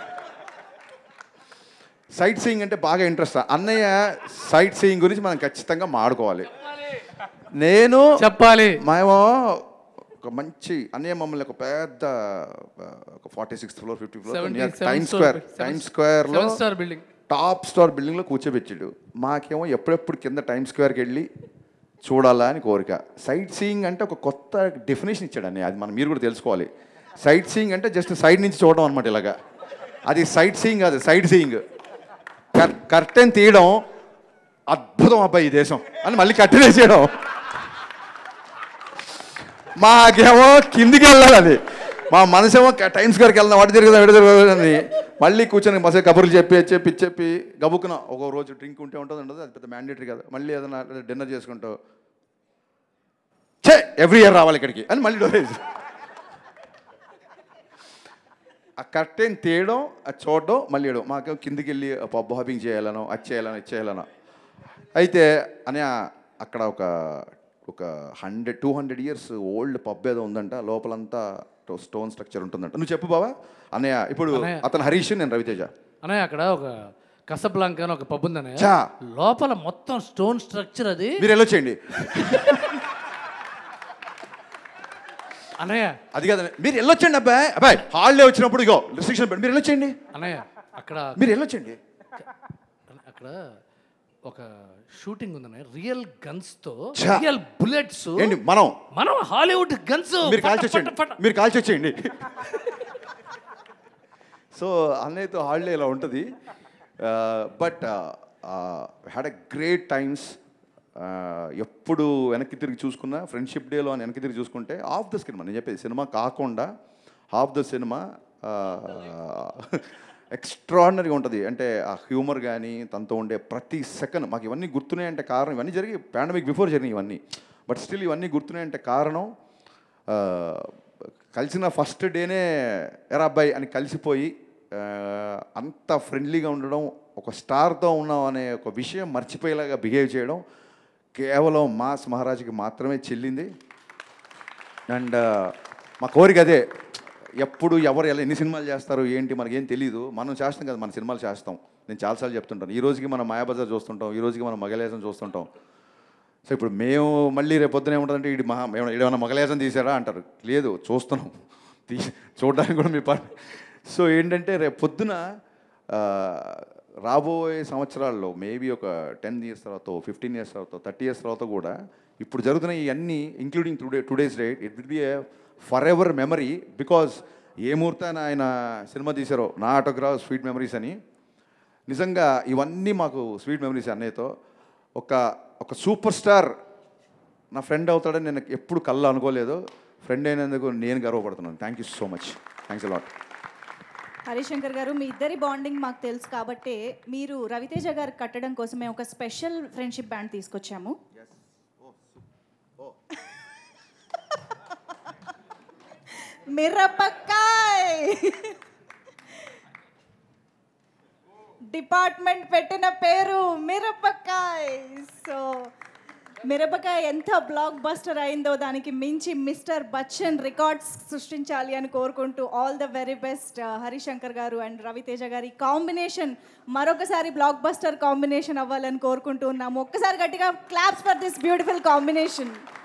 Speaker 15: సైట్ సీయింగ్ అంటే బాగా ఇంట్రెస్ట్ అన్నయ్య సైట్ సీయింగ్ గురించి మనం ఖచ్చితంగా మాడుకోవాలి నేను
Speaker 5: చెప్పాలి
Speaker 15: మేము ఒక మంచి అన్నయ్య మమ్మల్ని ఒక పెద్ద ఆ, ఒక forty sixth floor fifty floor
Speaker 5: 70,
Speaker 15: near
Speaker 5: 7
Speaker 15: time
Speaker 5: story
Speaker 15: square
Speaker 5: building,
Speaker 15: time
Speaker 5: 7
Speaker 15: స్క్వేర్లో
Speaker 5: seven star building.
Speaker 15: Top star బిల్డింగ్లో కూర్చోబెట్టాడు మాకేమో ఎప్పుడెప్పుడు కింద టైమ్ స్క్వేర్కి వెళ్ళి చూడాలా అని కోరిక సైట్ సీయింగ్ అంటే ఒక కొత్త డెఫినేషన్ ఇచ్చాడు అన్నయ్య అది మనం మీరు కూడా తెలుసుకోవాలి సైట్ సీయింగ్ అంటే జస్ట్ సైడ్ నుంచి చూడడం అనమాట ఇలాగా అది సైట్ సీయింగ్ కాదు సైడ్ సీయింగ్ కర్టెన్ తీయడం అద్భుతం అబ్బాయి ఈ దేశం అని మళ్ళీ కట్టెన్ వేసేయడం మాకేమో కిందికి వెళ్ళాలి అది మా మనసేమో టైమ్స్ గారికి వెళ్దాం వాటి తిరుగుదాం ఎటు తిరుగుదాం అని మళ్ళీ కూర్చొని మసే కబుర్లు చెప్పి చెప్పి చెప్పి గబుక్కున ఒక రోజు డ్రింక్ ఉంటే ఉంటుంది ఉండదు అది పెద్ద మ్యాండేటరీ కదా మళ్ళీ ఏదైనా డిన్నర్ చేసుకుంటావు చే ఎవ్రీ ఇయర్ రావాలి ఇక్కడికి అని మళ్ళీ డోర్ వేసి ఆ కర్టెన్ తీయడం అది చూడడం మళ్ళీ వేయడం మాకేమో కిందికి వెళ్ళి పబ్ హాపింగ్ చేయాలనో అది చేయాలనో ఇది చేయాలనో అయితే అని అక్కడ ఒక ఒక hundred two hundred years old pub ఏదో ఉందంట లోపలంతా స్టోన్ స్ట్రక్చర్ ఉంటుందంట నువ్వు చెప్పు బావా అన్నయ్య ఇప్పుడు
Speaker 5: అన్నయ్య.
Speaker 15: అతను హరీష్ నేను రవితేజ
Speaker 5: అన్నయ్య అక్కడ ఒక కసబ్లాంక్ అని ఒక పబ్ ఉంది అన్నయ్య
Speaker 15: చా.
Speaker 5: లోపల మొత్తం స్టోన్ స్ట్రక్చర్ అది
Speaker 15: మీరు వెళ్ళొచ్చేయండి
Speaker 5: అన్నయ్య
Speaker 15: అది కాదు మీరు వెళ్ళొచ్చండి అబ్బాయి అబ్బాయి హాలిడే వచ్చినప్పుడు ఇగో రిస్ట్రిక్షన్ పెట్టి మీరు వెళ్ళొచ్చండి
Speaker 5: అన్నయ్య అక్కడ
Speaker 15: మీరు వెళ్ళొచ్చండి
Speaker 5: అక్కడ ఒక షూటింగ్ ఉంది అన్నయ్య రియల్ గన్స్ తో
Speaker 15: ఛా.
Speaker 5: రియల్ బుల్లెట్స్
Speaker 15: ఏంటి మనం
Speaker 5: మనం హాలీవుడ్ గన్స్
Speaker 15: మీరు కాల్చి వచ్చేయండి మీరు కాల్చి వచ్చేయండి సో అన్నయ్యతో హాలిడే ఇలా ఉంటుంది but had a great times ఎప్పుడు వెనక్కి తిరిగి చూసుకున్నా ఫ్రెండ్షిప్ డేలో అని వెనక్కి తిరిగి చూసుకుంటే హాఫ్ ద సినిమా నేను చెప్పేది సినిమా కాకుండా హాఫ్ ద సినిమా ఎక్స్ట్రాడినరీగా ఉంటుంది అంటే ఆ హ్యూమర్ కానీ తనతో ఉండే ప్రతి సెకండ్ మాకు ఇవన్నీ గుర్తున్నాయంటే కారణం ఇవన్నీ జరిగి పాండమిక్ బిఫోర్ జరిగినాయి ఇవన్నీ బట్ స్టిల్ ఇవన్నీ గుర్తున్నాయంటే కారణం ఆ, కలిసిన ఫస్ట్ డేనే ఎరా అబ్బాయి అని కలిసిపోయి ఆ, అంత ఫ్రెండ్లీగా ఉండడం ఒక స్టార్తో ఉన్నాం అనే ఒక విషయం మర్చిపోయేలాగా బిహేవ్ చేయడం కేవలం మాస్ మహారాజ్కి మాత్రమే చెల్లింది అండ్ మా కోరిక అదే ఎప్పుడు ఎవరు ఎలా ఎన్ని సినిమాలు చేస్తారు ఏంటి మనకేం తెలియదు మనం చేస్తాం కదా మన సినిమాలు చేస్తాం నేను చాలాసార్లు చెప్తుంటాను ఈ రోజుకి మనం మాయాబజార్ చూస్తుంటాం ఈ రోజుకి మనం మగలేసం చూస్తుంటాం సో ఇప్పుడు మేము మళ్ళీ రేపు పొద్దున ఏముంటుందంటే ఇది మహా ఏమైనా ఏమైనా మగలేసం తీసారా అంటారు లేదు చూస్తున్నాం తీ చూడడానికి కూడా మీ పని సో ఏంటంటే రేపు పొద్దున ఆ, రాబోయే సంవత్సరాల్లో మేబీ ఒక టెన్ ఇయర్స్ తర్వాత ఫిఫ్టీన్ ఇయర్స్ తర్వాత థర్టీ ఇయర్స్ తర్వాత కూడా ఇప్పుడు జరుగుతున్న ఇవన్నీ including today today's date it will be a forever memory because ఏ ముహూర్తాన ఆయన సినిమా తీశారో నా ఆటోగ్రాఫ్ స్వీట్ మెమరీస్ అని నిజంగా ఇవన్నీ మాకు స్వీట్ మెమరీస్ అన్నయ్యతో ఒక ఒక సూపర్ స్టార్ నా ఫ్రెండ్ అవుతాడని నేను ఎప్పుడు కళ్ళు అనుకోలేదు ఫ్రెండ్ అయినందుకు నేను గర్వపడుతున్నాను thank you so much thanks a lot
Speaker 1: Harishankar garu మీ ఇద్దరి బాండింగ్ మాకు తెలుసు కాబట్టి మీరు రవితేజ గారికి కట్టడం కోసం మేము ఒక స్పెషల్ ఫ్రెండ్షిప్ బ్యాండ్ తీసుకొచ్చాము మిరపకాయ్ డిపార్ట్మెంట్ పెట్టిన పేరు మిరపకాయ్ సో మిరపకాయ ఎంత బ్లాక్ బస్టర్ అయిందో దానికి మించి మిస్టర్ బచ్చన్ రికార్డ్స్ సృష్టించాలి అని కోరుకుంటూ all the very best Harishankar garu and Raviteja గారి కాంబినేషన్ మరొకసారి బ్లాక్ బస్టర్ కాంబినేషన్ అవ్వాలని కోరుకుంటూ ఉన్నాము ఒక్కసారి గట్టిగా claps for this beautiful combination